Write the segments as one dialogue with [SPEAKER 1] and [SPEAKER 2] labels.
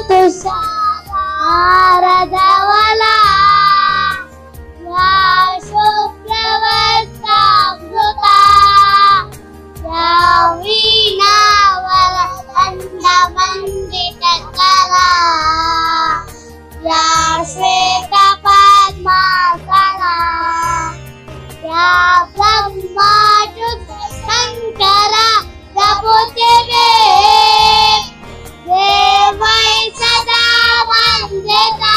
[SPEAKER 1] ತುಷಾರದವಲ ಯಾ ಶುಭ್ರವಸ್ತಾಮೃತ ಯಾ ವೀಣಾವರ ದಂಡ ಮಂಡಿತ ಕಲಾ ಯಾ ಶ್ವೇತ ಪದ್ಮಾಸನ ಯಾ ಬ್ರಹ್ಮಾಟು ಶಂಕರ ಪ್ರಭುತಿವೆ ದೇವೈ ಸದಾ ವಂದಿತಾ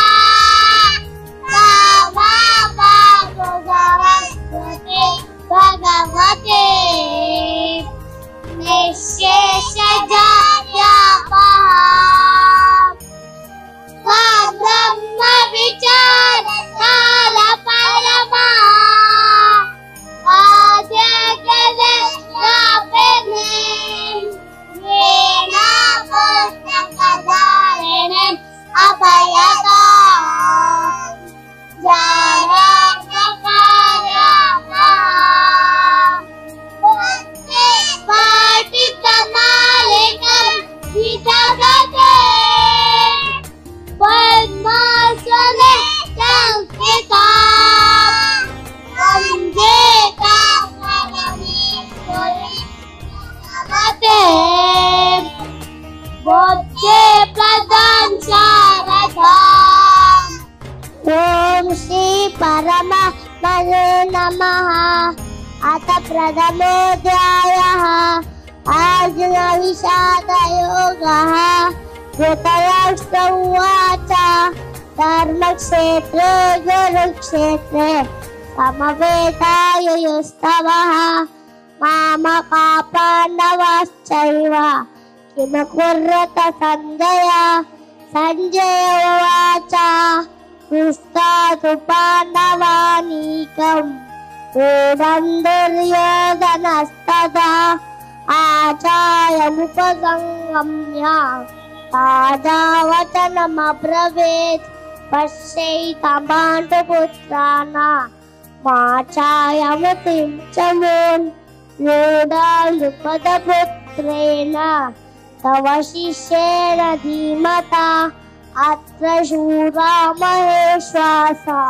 [SPEAKER 1] ರಾಮಾ ಬಾಬು ಸರಸ್ವತಿ ಭಗವತಿ ನಿಶೇಷ ಬ್ರಹ್ಮ ವಿಚಾರ ಕಾಲ ಪರಮ ಆದ್ಯ ಅಭಯದ ಪಾಟಿತ ಮಾಲಿಕಂ ವಿಜಗತೆ ಪದ್ಮಾಸನೆ ಸಂಸ್ಕೃತ ಸಂಜೇತ ಮತೆ ಬೊಚ್ಚೆ ಪ್ರಧಾನ ಶಾರದಾ ಓಂ ಶ್ರೀ ಪರಮ ಮನು ನಮಃ ಅಥ ಪ್ರಥಮೋಧ್ಯಾಯः अर्जुन विषादयोगः धृतराष्ट्र उवाच धर्मक्षेत्रे गुरुक्षेत्रे समवेतायुस्तवः मामका पाण्डवाश्चैव किम कुर्वत सञ्जय सञ्जय उवाच पृष्ठातु पाण्डवानीकम् ूढं दुर्योधनस्तदा आचार्यमुपसङ्गम्य ताजावचनमब्रवीत् पश्यैतमाण्डपुत्राणा माचायमतिं च मून् ूढालुपदपुत्रेण तव शिष्येण धीमता अत्र शूरा महेश्वासा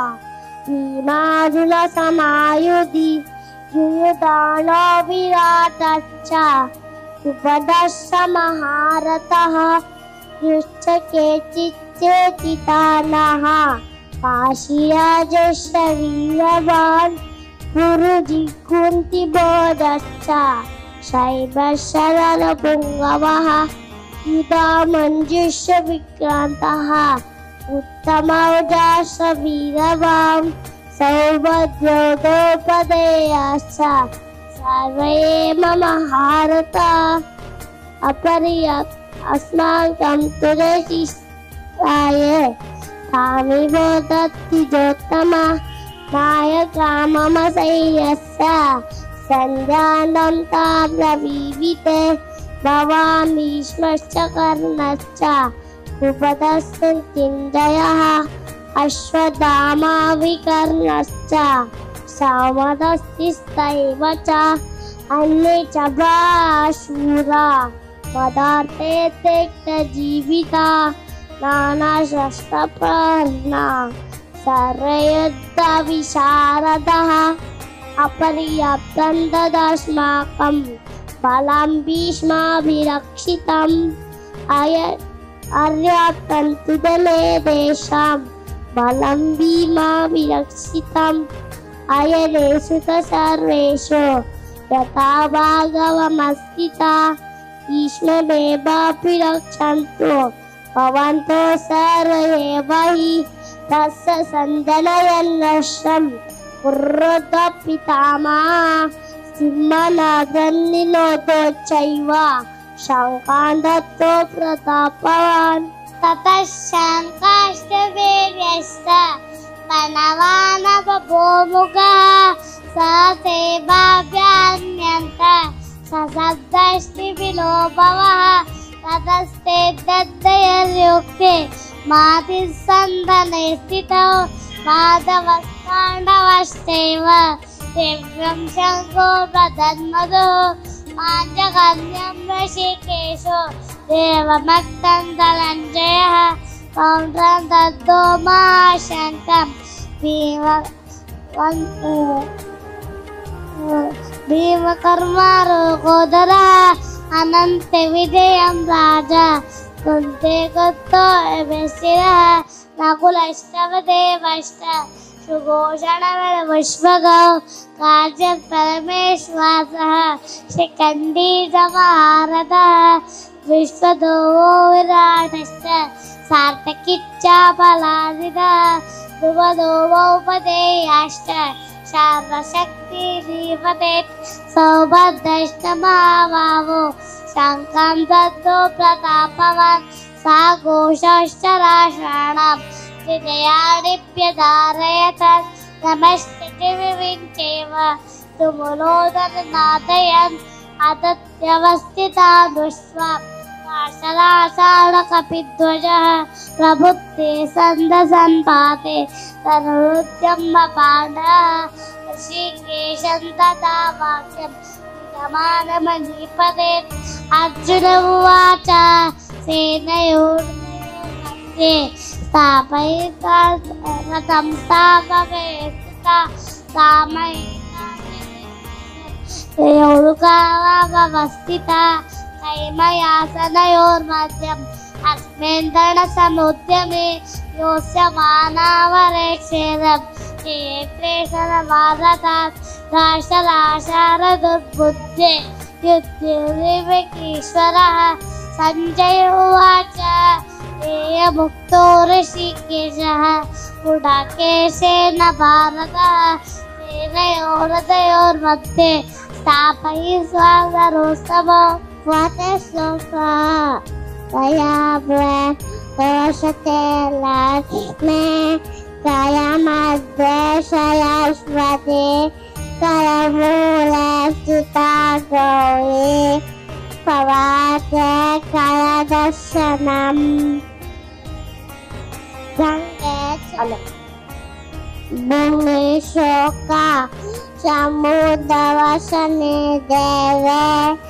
[SPEAKER 1] भीमाजुलसमायुधि युयुधानो विराटश्च उपदर्श महारथः युश्च केचिच्चेतितानः काशीराजस्य वीरवान् गुरुजिकुन्तिबोधश्च शैवशरणपुङ्गवः युधा मञ्जुष्य विक्रान्तः उत्तमौजास वीरवां सौभद्रोदोपदेयाश्च सर्वे मम हारता अपरियत् अस्माकं तुरशिष्टाय तामिव दत्तिजोत्तमा नायका मम सैयस्य सञ्जानं ताब्रवीविते भवामीश्वश्च कर्णश्च उपदस्थिञ्जयः अश्वत्थामा विकर्णश्च सामदस्तिस्तैव च अन्ये च भाशूरा पदार्थे त्यक्तजीविता नानाशस्त्रपर्णा सर्वयुद्धविशारदः अपर्याप्तं तदस्माकं बलं भीष्माभिरक्षितम् अय अर्याप्तं तु दले तेषां बलं भीमाभिरक्षितम् अयनेषु च सर्वेषु यथा भागवमस्थिता भीष्मदेवापि रक्षन्तु भवन्तो सर्व एव हि तस्य सन्दनयन्नश्रम् कुर्वत पितामा सिंहनादन्निनोतो चैव शङ्कान्दत्तो प्रतापवान् ततः शङ्काष्टवीर्यश्च पनवानवभूमुखः स सेवाभ्यान्यन्त सशब्दस्ति विलोभवः ततस्ते दद्दयर्युक्ते मातिसन्दने स्थितौ माधवस्ताण्डवश्चैव दिव्यं शङ्को प्रदन्मधु पाञ्चकन्यं ऋषिकेशो देवमत्तं धनञ्जयः पौण्ड्रं दद्दो महाशङ्कं भीम भीमकर्मारोगोदरः अनन्त विजयं राजा कुन्ते गतो शिरः नकुलश्चवदेवश्च सुघोषणविश्वगौ कार्यं परमेश्वासः शिखण्डीजमहारथः विश्वदोवो विराटश्च सार्थकिच्चापलादितः ध्रुवदोवोपदेयाश्च शार्वशक्तिरीपते सौभद्रष्टमावावो शङ्खं दत्तो प्रतापवान् सा घोषश्च राष्ट्राणां विजयानिप्यधारयत नमश्चिविविञ्चैव तुमुलोदननादयन् अदत्यवस्थिता दृष्ट्वा पार्शलाषाढकपिध्वजः प्रभुत्ते सन्दसन्पाते तनुरुद्यं पाण्डः ऋषिकेशं तथा वाक्यं समानमणिपदे अर्जुन उवाच सेनयोर्मध्ये स्थापयिता रथं स्थापयिता सामयिता कैमयासनयोर्मध्यम् अस्मिन् दणसमुद्यमे योत्स्यमानावरेक्षेदम् क्षेत्रेशनमादतात् राशराशारदुर्बुद्धे युद्धेश्वरः सञ्जय उवाच मुक्तो ऋषिकेशः गुडाकेशेन भारतः सेनयोरदयोर्मध्ये स्थापयि स्वागरोत्सव वदश्लोका तया प्रवशते लक्ष्मे कयमद्वेषयश्वते करमूले स्थिता गौरी पवाते कयदर्शनम् गङ्गे भूमिशोका समुद्रवसने देवे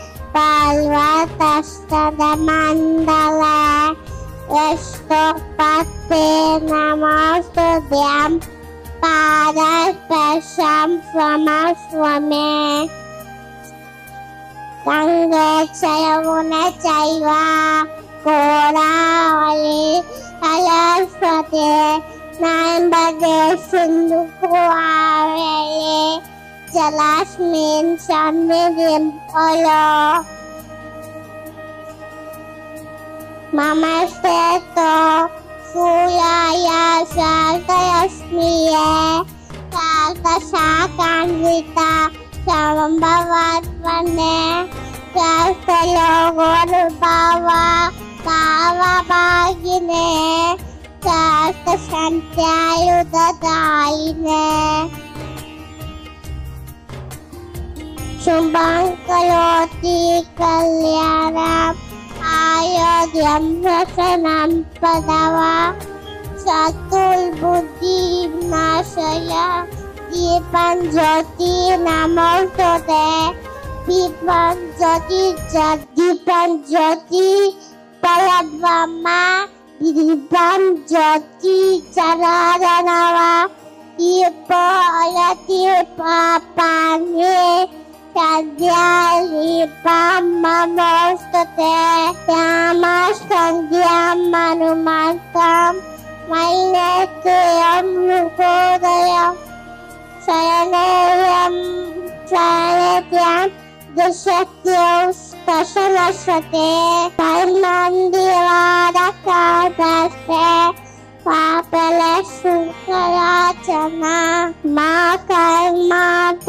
[SPEAKER 1] पार्वतस्तदमण्डले यस्तोपत्ते नमस्तुभ्यं पादस्पर्शं स्वमस्व मे गङ्गे च यमुने चैव गोदावरी सरस्वती नर्मदे सिन्धुकुमारे जलास्मिन् सन्निधिं फलो मम श्वेतो शूलाय शान्तयस्मिये शान्तशाकान्विता समभवत्वने शास्तलोगोरुभावा कामभागिने शास्तसन्त्यायुधदायिने शुभं करोति कल्याणम् आयोग्यं रचनं पदवा चतुर्बुद्धिं नाशय दीपं ज्योति नमोस्तुते दीपं ज्योति च दीपं ज्योति परब्रह्मा दीपं ज्योति चरारणवा दीपोयति पापानि सद्यालीपं ममोस्तुते श्यामसन्ध्यां मनुमार्गं मैनेत्रयं मुकोदयं शयनेयं शयनेत्यां दुष्यत्यौ स्पशनश्वते कर्मन्दिवादकादस्ते पापले शुक्राचना मा कर्मा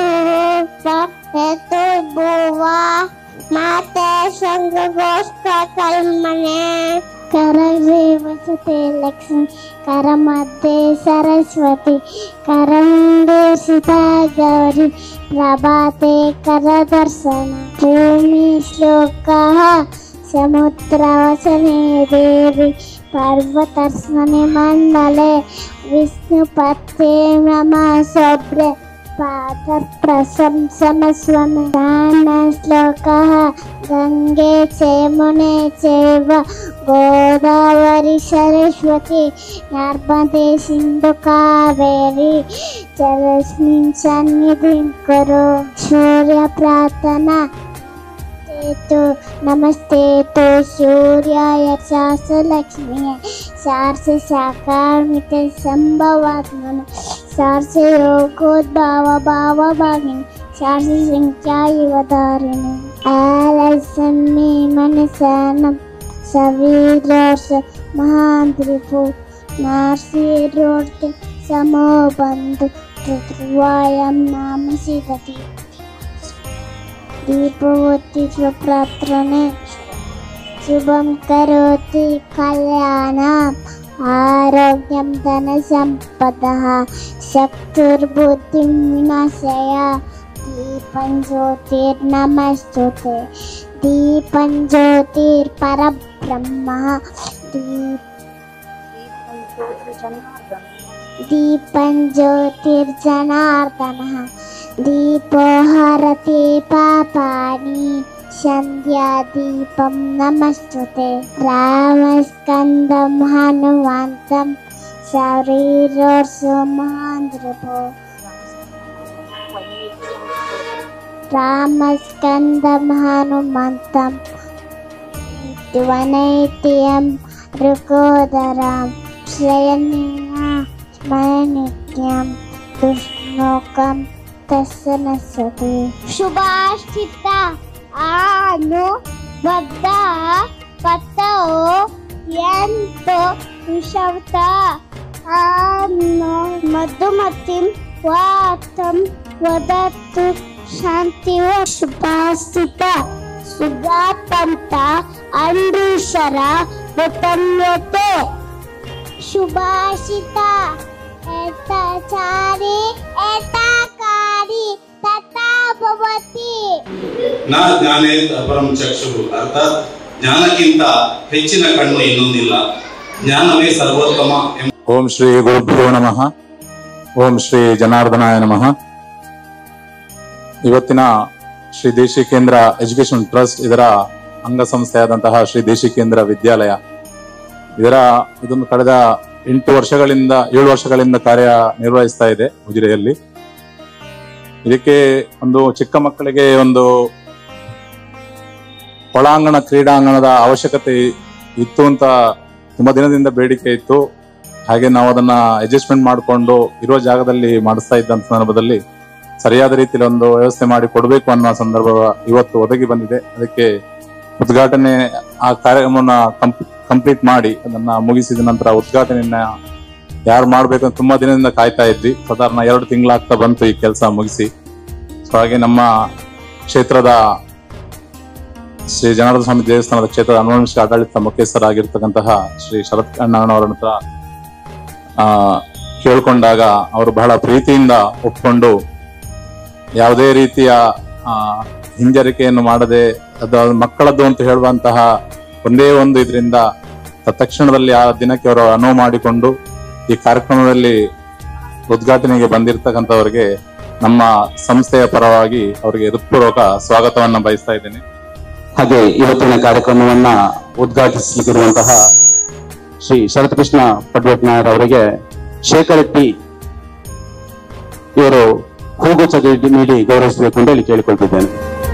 [SPEAKER 1] हेतुर्भुवा माते सङ्गोष्ठकर्मणे करजीवसते लक्ष्मी करमध्ये सरस्वती करं देशिता गौरी प्रभाते करदर्शन भूमिश्लोकः समुद्रवसने देवी पर्वतस्मने मण्डले विष्णुपत्ये नमः सोब्रे पादप्रशंसमस्वमे श्लोकः गङ्गे चेमुने चैव गोदावरि सरस्वती नर्मदे सिन्धु कावेरी जलस्मिन् सन्निधिं कुरु सूर्यप्रार्थना तो नमस्ते तो सूर्याय लक्ष्मी सार से साकार मिते संभवात्मन सार से योगोद्भाव भाव भागिनी सार से संख्या युवधारिणी आलस्यमे मनसानं सवीरोष महाद्रिपु नार्सिरोर्ते समो बन्धु ध्रुवायं नाम सीदति दीपवती स्वप्रात्रणे शुभं करोति कल्याणम् आरोग्यं धनसम्पदः शक्तिर्बुद्धिं विनाशय दीपं ज्योतिर्नमस्तुते दीपं ज्योतिर्परब्रह्म दीप दीपं ज्योतिर्जनार्दनः दीपो हरति पापानि सन्ध्यादीपं नमस्तुते रामस्कन्दं हनुमन्तं शरीरोत्सुमान्द्रभो रामस्कन्दं हनुमन्तं वनैत्यं ऋकोदरां श्रयणीया स्मरणित्यं दुष्णोकं तस्य नश्यति सुभाषित आनु बद्ध पतौ यन्तो विषवत आनो मधुमतिं वातं वदतु शान्तिव सुभाषित सुगातಂತ ಅಂಡೀಶರ ಮುತನ್ಯತೆ ಸುಭಾಷಿತ ಏತಾಚಾರಿ ಏತಾಕಾರಿ ತಥಾ ಭವತಿ
[SPEAKER 2] ನ ಜ್ಞಾನೇ ಅಪರಂ ಚಕ್ಷು ಅರ್ಥಾತ್ ಜ್ಞಾನಕ್ಕಿಂತ ಹೆಚ್ಚಿನ ಕಣ್ಣು ಇನ್ನೊಂದಿಲ್ಲ ಜ್ಞಾನವೇ ಸರ್ವೋತ್ತಮ ಎಂಬ
[SPEAKER 3] ಓಂ ಶ್ರೀ ಗುರುಭ್ಯೋ ನಮಃ ಓಂ ಶ್ರೀ ಜನಾರ್ದನಾಯ ನಮಃ ಇವತ್ತಿನ ಶ್ರೀ ದೇಶಿಕೇಂದ್ರ ಎಜುಕೇಶನ್ ಟ್ರಸ್ಟ್ ಇದರ ಅಂಗಸಂಸ್ಥೆಯಾದಂತಹ ಶ್ರೀ ದೇಶಿಕೇಂದ್ರ ವಿದ್ಯಾಲಯ ಇದರ ಇದೊಂದು ಕಳೆದ ಎಂಟು ವರ್ಷಗಳಿಂದ ಏಳು ವರ್ಷಗಳಿಂದ ಕಾರ್ಯ ನಿರ್ವಹಿಸ್ತಾ ಇದೆ ಉಜಿರೆಯಲ್ಲಿ ಇದಕ್ಕೆ ಒಂದು ಚಿಕ್ಕ ಮಕ್ಕಳಿಗೆ ಒಂದು ಒಳಾಂಗಣ ಕ್ರೀಡಾಂಗಣದ ಅವಶ್ಯಕತೆ ಇತ್ತು ಅಂತ ತುಂಬಾ ದಿನದಿಂದ ಬೇಡಿಕೆ ಇತ್ತು ಹಾಗೆ ನಾವು ಅದನ್ನ ಅಡ್ಜಸ್ಟ್ಮೆಂಟ್ ಮಾಡಿಕೊಂಡು ಇರುವ ಜಾಗದಲ್ಲಿ ಮಾಡಿಸ್ತಾ ಇದ್ದಂತ ಸಂದರ್ಭದಲ್ಲಿ ಸರಿಯಾದ ರೀತಿಯಲ್ಲಿ ಒಂದು ವ್ಯವಸ್ಥೆ ಮಾಡಿ ಕೊಡಬೇಕು ಅನ್ನೋ ಸಂದರ್ಭ ಇವತ್ತು ಒದಗಿ ಬಂದಿದೆ ಅದಕ್ಕೆ ಉದ್ಘಾಟನೆ ಆ ಕಾರ್ಯಕ್ರಮವನ್ನ ಕಂಪ್ಲೀಟ್ ಮಾಡಿ ಅದನ್ನ ಮುಗಿಸಿದ ನಂತರ ಉದ್ಘಾಟನೆಯನ್ನ ಯಾರು ಮಾಡ್ಬೇಕು ಅಂತ ತುಂಬಾ ದಿನದಿಂದ ಕಾಯ್ತಾ ಇದ್ವಿ ಸಾಧಾರಣ ಎರಡು ತಿಂಗಳಾಗ್ತಾ ಬಂತು ಈ ಕೆಲಸ ಮುಗಿಸಿ ಸೊ ಹಾಗೆ ನಮ್ಮ ಕ್ಷೇತ್ರದ ಶ್ರೀ ಜನಾರ್ದನ ಸ್ವಾಮಿ ದೇವಸ್ಥಾನದ ಕ್ಷೇತ್ರದ ಅನುವಂಶಿಕ ಆಡಳಿತ ಮುಖ್ಯಸ್ಥರಾಗಿರ್ತಕ್ಕಂತಹ ಶ್ರೀ ಶರತ್ ಅಣ್ಣನವರ ಹತ್ರ ಆ ಕೇಳ್ಕೊಂಡಾಗ ಅವರು ಬಹಳ ಪ್ರೀತಿಯಿಂದ ಒಪ್ಕೊಂಡು ಯಾವುದೇ ರೀತಿಯ ಆ, ಹಿಂಜರಿಕೆಯನ್ನು ಮಾಡದೆ ಅದು ಮಕ್ಕಳದ್ದು ಅಂತ ಹೇಳುವಂತಹ ಒಂದೇ ಒಂದು ಇದರಿಂದ ತತ್ಕ್ಷಣದಲ್ಲಿ ಆ ದಿನಕ್ಕೆ ಅವರು ಅನುವು ಮಾಡಿಕೊಂಡು ಈ ಕಾರ್ಯಕ್ರಮದಲ್ಲಿ ಉದ್ಘಾಟನೆಗೆ ಬಂದಿರತಕ್ಕಂಥವರಿಗೆ ನಮ್ಮ ಸಂಸ್ಥೆಯ ಪರವಾಗಿ ಅವರಿಗೆ ಹೃತ್ಪೂರ್ವಕ ಸ್ವಾಗತವನ್ನ ಬಯಸ್ತಾ ಇದ್ದೇನೆ
[SPEAKER 4] ಹಾಗೆ ಇವತ್ತಿನ ಕಾರ್ಯಕ್ರಮವನ್ನ ಉದ್ಘಾಟಿಸಲಿಕ್ಕಿರುವಂತಹ ಶ್ರೀ ಶರತ್ಕೃಷ್ಣ ಪಡ್ವಟ್ನಾಯರ್ ಅವರಿಗೆ ಶೇಖರ್ ಟಿ ಇವರು ಹೂಗುಚ್ಛ ನೀಡಿ ಗೌರವಿಸಬೇಕು ಅಂತ ಹೇಳಿ ಕೇಳಿಕೊಳ್ತಿದ್ದೇನೆ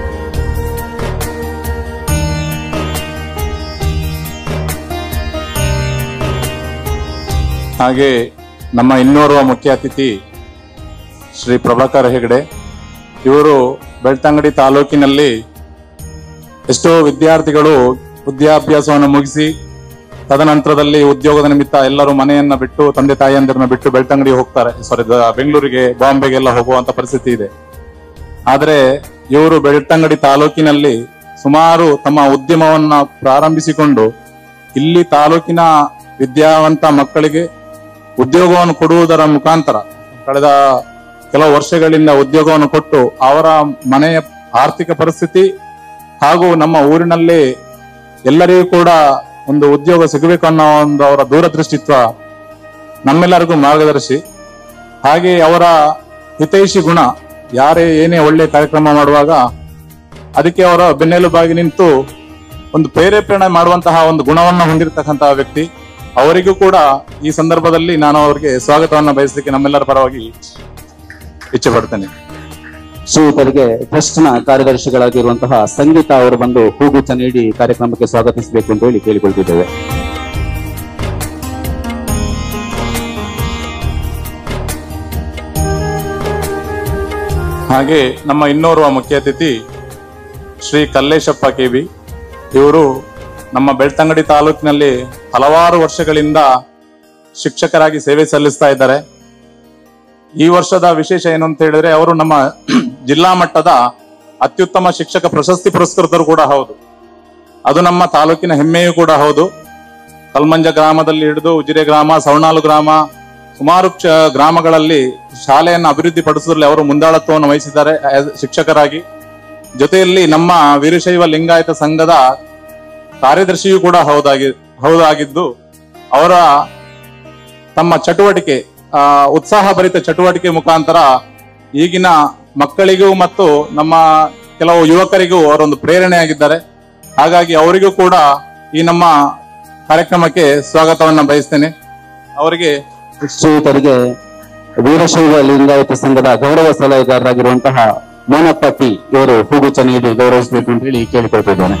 [SPEAKER 3] ಹಾಗೆ ನಮ್ಮ ಇನ್ನೋರ್ವ ಮುಖ್ಯ ಅತಿಥಿ ಶ್ರೀ ಪ್ರಭಾಕರ್ ಹೆಗಡೆ ಇವರು ಬೆಳ್ತಂಗಡಿ ತಾಲೂಕಿನಲ್ಲಿ ಎಷ್ಟೋ ವಿದ್ಯಾರ್ಥಿಗಳು ವಿದ್ಯಾಭ್ಯಾಸವನ್ನು ಮುಗಿಸಿ ತದನಂತರದಲ್ಲಿ ಉದ್ಯೋಗದ ನಿಮಿತ್ತ ಎಲ್ಲರೂ ಮನೆಯನ್ನ ಬಿಟ್ಟು ತಂದೆ ತಾಯಿಯಂದಿರನ್ನ ಬಿಟ್ಟು ಬೆಳ್ತಂಗಡಿ ಹೋಗ್ತಾರೆ ಸಾರಿ ಬೆಂಗಳೂರಿಗೆ ಬಾಂಬೆಗೆಲ್ಲ ಹೋಗುವಂತ ಪರಿಸ್ಥಿತಿ ಇದೆ ಆದ್ರೆ ಇವರು ಬೆಳ್ತಂಗಡಿ ತಾಲೂಕಿನಲ್ಲಿ ಸುಮಾರು ತಮ್ಮ ಉದ್ಯಮವನ್ನ ಪ್ರಾರಂಭಿಸಿಕೊಂಡು ಇಲ್ಲಿ ತಾಲೂಕಿನ ವಿದ್ಯಾವಂತ ಮಕ್ಕಳಿಗೆ ಉದ್ಯೋಗವನ್ನು ಕೊಡುವುದರ ಮುಖಾಂತರ ಕಳೆದ ಕೆಲವು ವರ್ಷಗಳಿಂದ ಉದ್ಯೋಗವನ್ನು ಕೊಟ್ಟು ಅವರ ಮನೆಯ ಆರ್ಥಿಕ ಪರಿಸ್ಥಿತಿ ಹಾಗೂ ನಮ್ಮ ಊರಿನಲ್ಲಿ ಎಲ್ಲರಿಗೂ ಕೂಡ ಒಂದು ಉದ್ಯೋಗ ಸಿಗಬೇಕು ಅನ್ನೋ ಒಂದು ಅವರ ದೂರದೃಷ್ಟಿತ್ವ ನಮ್ಮೆಲ್ಲರಿಗೂ ಮಾರ್ಗದರ್ಶಿ ಹಾಗೆ ಅವರ ಹಿತೈಷಿ ಗುಣ ಯಾರೇ ಏನೇ ಒಳ್ಳೆ ಕಾರ್ಯಕ್ರಮ ಮಾಡುವಾಗ ಅದಕ್ಕೆ ಅವರ ಬೆನ್ನೆಲುಬಾಗಿ ನಿಂತು ಒಂದು ಪ್ರೇರೇಪಣೆ ಮಾಡುವಂತಹ ಒಂದು ಗುಣವನ್ನು ಹೊಂದಿರತಕ್ಕಂತಹ ವ್ಯಕ್ತಿ ಅವರಿಗೂ ಕೂಡ ಈ ಸಂದರ್ಭದಲ್ಲಿ ನಾನು ಅವರಿಗೆ ಸ್ವಾಗತವನ್ನು ಬಯಸಲಿಕ್ಕೆ ನಮ್ಮೆಲ್ಲರ ಪರವಾಗಿ ಇಚ್ಛೆ ಪಡ್ತೇನೆ
[SPEAKER 4] ಶ್ರೀಯುತರಿಗೆ ಟ್ರಸ್ಟ್ ನ ಕಾರ್ಯದರ್ಶಿಗಳಾಗಿರುವಂತಹ ಸಂಗೀತ ಅವರು ಬಂದು ಹೂಗುಚ್ಛ ನೀಡಿ ಕಾರ್ಯಕ್ರಮಕ್ಕೆ ಸ್ವಾಗತಿಸಬೇಕು ಅಂತ ಹೇಳಿ ಕೇಳಿಕೊಳ್ತಿದ್ದೇವೆ
[SPEAKER 3] ಹಾಗೆ ನಮ್ಮ ಇನ್ನೋರ್ವ ಮುಖ್ಯ ಅತಿಥಿ ಶ್ರೀ ಕಲ್ಲೇಶಪ್ಪ ಕೆಬಿ ಇವರು ನಮ್ಮ ಬೆಳ್ತಂಗಡಿ ತಾಲೂಕಿನಲ್ಲಿ ಹಲವಾರು ವರ್ಷಗಳಿಂದ ಶಿಕ್ಷಕರಾಗಿ ಸೇವೆ ಸಲ್ಲಿಸ್ತಾ ಇದ್ದಾರೆ ಈ ವರ್ಷದ ವಿಶೇಷ ಏನು ಅಂತ ಹೇಳಿದ್ರೆ ಅವರು ನಮ್ಮ ಜಿಲ್ಲಾ ಮಟ್ಟದ ಅತ್ಯುತ್ತಮ ಶಿಕ್ಷಕ ಪ್ರಶಸ್ತಿ ಪುರಸ್ಕೃತರು ಕೂಡ ಹೌದು ಅದು ನಮ್ಮ ತಾಲೂಕಿನ ಹೆಮ್ಮೆಯೂ ಕೂಡ ಹೌದು ಕಲ್ಮಂಜ ಗ್ರಾಮದಲ್ಲಿ ಹಿಡಿದು ಉಜಿರೆ ಗ್ರಾಮ ಸವಣಾಲು ಗ್ರಾಮ ಸುಮಾರು ಕ್ಷ- ಗ್ರಾಮಗಳಲ್ಲಿ ಶಾಲೆಯನ್ನು ಅಭಿವೃದ್ಧಿ ಪಡಿಸುವಲ್ಲಿ ಅವರು ಮುಂದಾಳತ್ವವನ್ನು ವಹಿಸಿದ್ದಾರೆ as ಶಿಕ್ಷಕರಾಗಿ ಜೊತೆಯಲ್ಲಿ ನಮ್ಮ ವೀರಶೈವ ಲಿಂಗಾಯತ ಸಂಘದ ಕಾರ್ಯದರ್ಶಿಯೂ ಕೂಡ ಹೌದಾಗಿ ಹೌದಾಗಿದ್ದು ಅವರ ತಮ್ಮ ಚಟುವಟಿಕೆ ಆ, ಉತ್ಸಾಹಭರಿತ ಚಟುವಟಿಕೆ ಮುಖಾಂತರ ಈಗಿನ ಮಕ್ಕಳಿಗೂ ಮತ್ತು ನಮ್ಮ ಕೆಲವು ಯುವಕರಿಗೂ ಅವರೊಂದು ಪ್ರೇರಣೆಯಾಗಿದ್ದಾರೆ ಹಾಗಾಗಿ ಅವರಿಗೂ ಕೂಡ ಈ ನಮ್ಮ ಕಾರ್ಯಕ್ರಮಕ್ಕೆ ಸ್ವಾಗತವನ್ನ ಬಯಸ್ತೇನೆ ಅವರಿಗೆ
[SPEAKER 4] ಶ್ರೀಯುತರಿಗೆ ವೀರಶೈವ ಲಿಂಗಾಯತ ಸಂಘದ ಗೌರವ ಸಲಹೆಗಾರರಾಗಿರುವಂತಹ ಮೋನಪ್ಪ ಟಿ ಇವರು ಹೂಗುಚ್ಛ ನೀಡಿ ಗೌರವಿಸಬೇಕು ಅಂತ ಹೇಳಿ ಕೇಳಿಕೊಳ್ತಿದ್ದೇನೆ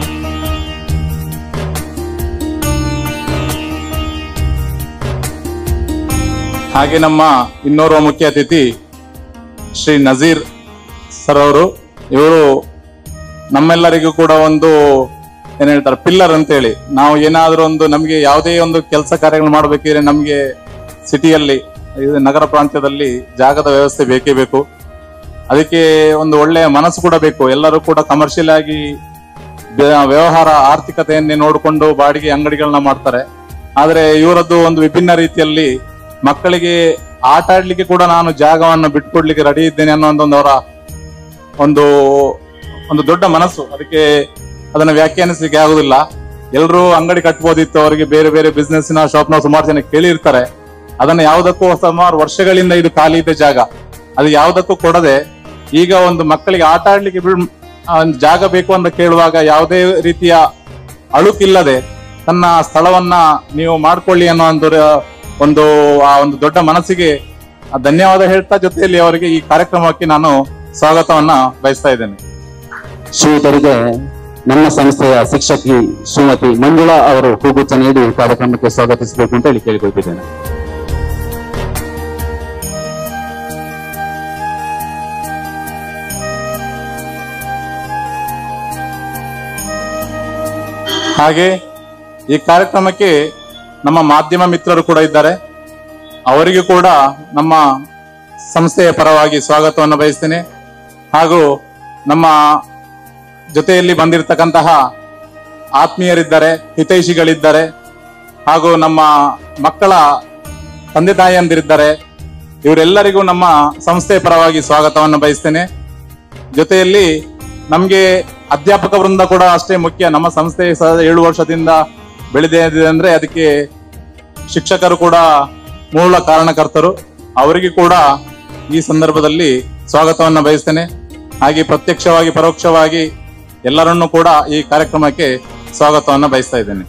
[SPEAKER 3] ಹಾಗೆ ನಮ್ಮ ಇನ್ನೋರ್ವ ಮುಖ್ಯ ಅತಿಥಿ ಶ್ರೀ ನಜೀರ್ ಸರ್ ಅವರು ಇವರು ನಮ್ಮೆಲ್ಲರಿಗೂ ಕೂಡ ಒಂದು ಏನ್ ಹೇಳ್ತಾರೆ ಪಿಲ್ಲರ್ ಅಂತೇಳಿ ನಾವು ಏನಾದ್ರೂ ಒಂದು ನಮಗೆ ಯಾವುದೇ ಒಂದು ಕೆಲಸ ಕಾರ್ಯಗಳು ಮಾಡಬೇಕಿದ್ರೆ ನಮಗೆ ಸಿಟಿಯಲ್ಲಿ ಇದು ನಗರ ಪ್ರಾಂತ್ಯದಲ್ಲಿ ಜಾಗದ ವ್ಯವಸ್ಥೆ ಬೇಕೇ ಬೇಕು ಅದಕ್ಕೆ ಒಂದು ಒಳ್ಳೆಯ ಮನಸ್ಸು ಕೂಡ ಬೇಕು ಎಲ್ಲರೂ ಕೂಡ ಕಮರ್ಷಿಯಲ್ ಆಗಿ ವ್ಯ- ವ್ಯವಹಾರ ಆರ್ಥಿಕತೆಯನ್ನೇ ನೋಡಿಕೊಂಡು ಬಾಡಿಗೆ ಅಂಗಡಿಗಳನ್ನ ಮಾಡ್ತಾರೆ ಆದ್ರೆ ಇವರದ್ದು ಒಂದು ವಿಭಿನ್ನ ರೀತಿಯಲ್ಲಿ ಮಕ್ಕಳಿಗೆ ಆಟ ಆಡ್ಲಿಕ್ಕೆ ಕೂಡ ನಾನು ಜಾಗವನ್ನು ಬಿಟ್ಕೊಡ್ಲಿಕ್ಕೆ ರೆಡಿ ಇದ್ದೇನೆ ಅನ್ನೋ ಒಂದು ಅವರ ಒಂದು ಒಂದು ದೊಡ್ಡ ಮನಸ್ಸು ಅದಕ್ಕೆ ಅದನ್ನ ವ್ಯಾಖ್ಯಾನಿಸಲಿಕ್ಕೆ ಆಗುದಿಲ್ಲ ಎಲ್ಲರೂ ಅಂಗಡಿ ಕಟ್ಬೋದಿತ್ತು ಅವರಿಗೆ ಬೇರೆ ಬೇರೆ ಬಿಸ್ನೆಸ್ನ ಶಾಪ್ನ ಸುಮಾರು ಜನ ಕೇಳಿರ್ತಾರೆ ಅದನ್ನ ಯಾವುದಕ್ಕೂ ಸುಮಾರು ವರ್ಷಗಳಿಂದ ಇದು ಖಾಲಿ ಇದೆ ಜಾಗ ಅದು ಯಾವುದಕ್ಕೂ ಕೊಡದೆ ಈಗ ಒಂದು ಮಕ್ಕಳಿಗೆ ಆಟ ಆಡ್ಲಿಕ್ಕೆ ಬಿಡ್ ಆ, ಒಂದು ಜಾಗ ಬೇಕು ಅಂತ ಕೇಳುವಾಗ ಯಾವುದೇ ರೀತಿಯ ಅಳುಕಿಲ್ಲದೆ ತನ್ನ ಸ್ಥಳವನ್ನ ನೀವು ಮಾಡ್ಕೊಳ್ಳಿ ಅನ್ನೋ ಒಂದು ರ- ಒಂದು ಆ ಒಂದು ದೊಡ್ಡ ಮನಸ್ಸಿಗೆ ಆ ಧನ್ಯವಾದ ಹೇಳ್ತಾ ಜೊತೆಯಲ್ಲಿ ಅವರಿಗೆ ಈ ಕಾರ್ಯಕ್ರಮಕ್ಕೆ ನಾನು ಸ್ವಾಗತವನ್ನ ಬಯಸ್ತಾ ಇದ್ದೇನೆ
[SPEAKER 4] ಶ್ರೀಯುತರಿಗೆ ನಮ್ಮ ಸಂಸ್ಥೆಯ ಶಿಕ್ಷಕಿ ಶ್ರೀಮತಿ ಮಂಜುಳಾ ಅವರು ಹೂಗುಚ್ಛ ನೀಡಿ ಕಾರ್ಯಕ್ರಮಕ್ಕೆ ಸ್ವಾಗತಿಸಬೇಕು ಅಂತ ಹೇಳಿ ಕೇಳಿಕೊಳ್ತಿದ್ದೇನೆ
[SPEAKER 3] ಹಾಗೆ ಈ ಕಾರ್ಯಕ್ರಮಕ್ಕೆ ನಮ್ಮ ಮಾಧ್ಯಮ ಮಿತ್ರರು ಕೂಡ ಇದ್ದಾರೆ ಅವರಿಗೂ ಕೂಡ ನಮ್ಮ ಸಂಸ್ಥೆಯ ಪರವಾಗಿ ಸ್ವಾಗತವನ್ನು ಬಯಸ್ತೇನೆ ಹಾಗೂ ನಮ್ಮ ಜೊತೆಯಲ್ಲಿ ಬಂದಿರತಕ್ಕಂತಹ ಆತ್ಮೀಯರಿದ್ದಾರೆ ಹಿತೈಷಿಗಳಿದ್ದಾರೆ ಹಾಗೂ ನಮ್ಮ ಮಕ್ಕಳ ತಂದೆ ತಾಯಿಯಂದಿರಿದ್ದಾರೆ ಇವರೆಲ್ಲರಿಗೂ ನಮ್ಮ ಸಂಸ್ಥೆಯ ಪರವಾಗಿ ಸ್ವಾಗತವನ್ನು ಬಯಸ್ತೇನೆ ಜೊತೆಯಲ್ಲಿ ನಮ್ಗೆ ಅಧ್ಯಾಪಕ ವೃಂದ ಕೂಡ ಅಷ್ಟೇ ಮುಖ್ಯ ನಮ್ಮ ಸಂಸ್ಥೆ ಸಹ ಏಳು ವರ್ಷದಿಂದ ಬೆಳೆದಿದೆ ಅಂದ್ರೆ ಅದಕ್ಕೆ ಶಿಕ್ಷಕರು ಕೂಡ ಮೂಲ ಕಾರಣಕರ್ತರು ಅವರಿಗೆ ಕೂಡ ಈ ಸಂದರ್ಭದಲ್ಲಿ ಸ್ವಾಗತವನ್ನ ಬಯಸ್ತೇನೆ ಹಾಗೆ ಪ್ರತ್ಯಕ್ಷವಾಗಿ ಪರೋಕ್ಷವಾಗಿ ಎಲ್ಲರನ್ನೂ ಕೂಡ ಈ ಕಾರ್ಯಕ್ರಮಕ್ಕೆ ಸ್ವಾಗತವನ್ನ ಬಯಸ್ತಾ ಇದ್ದೇನೆ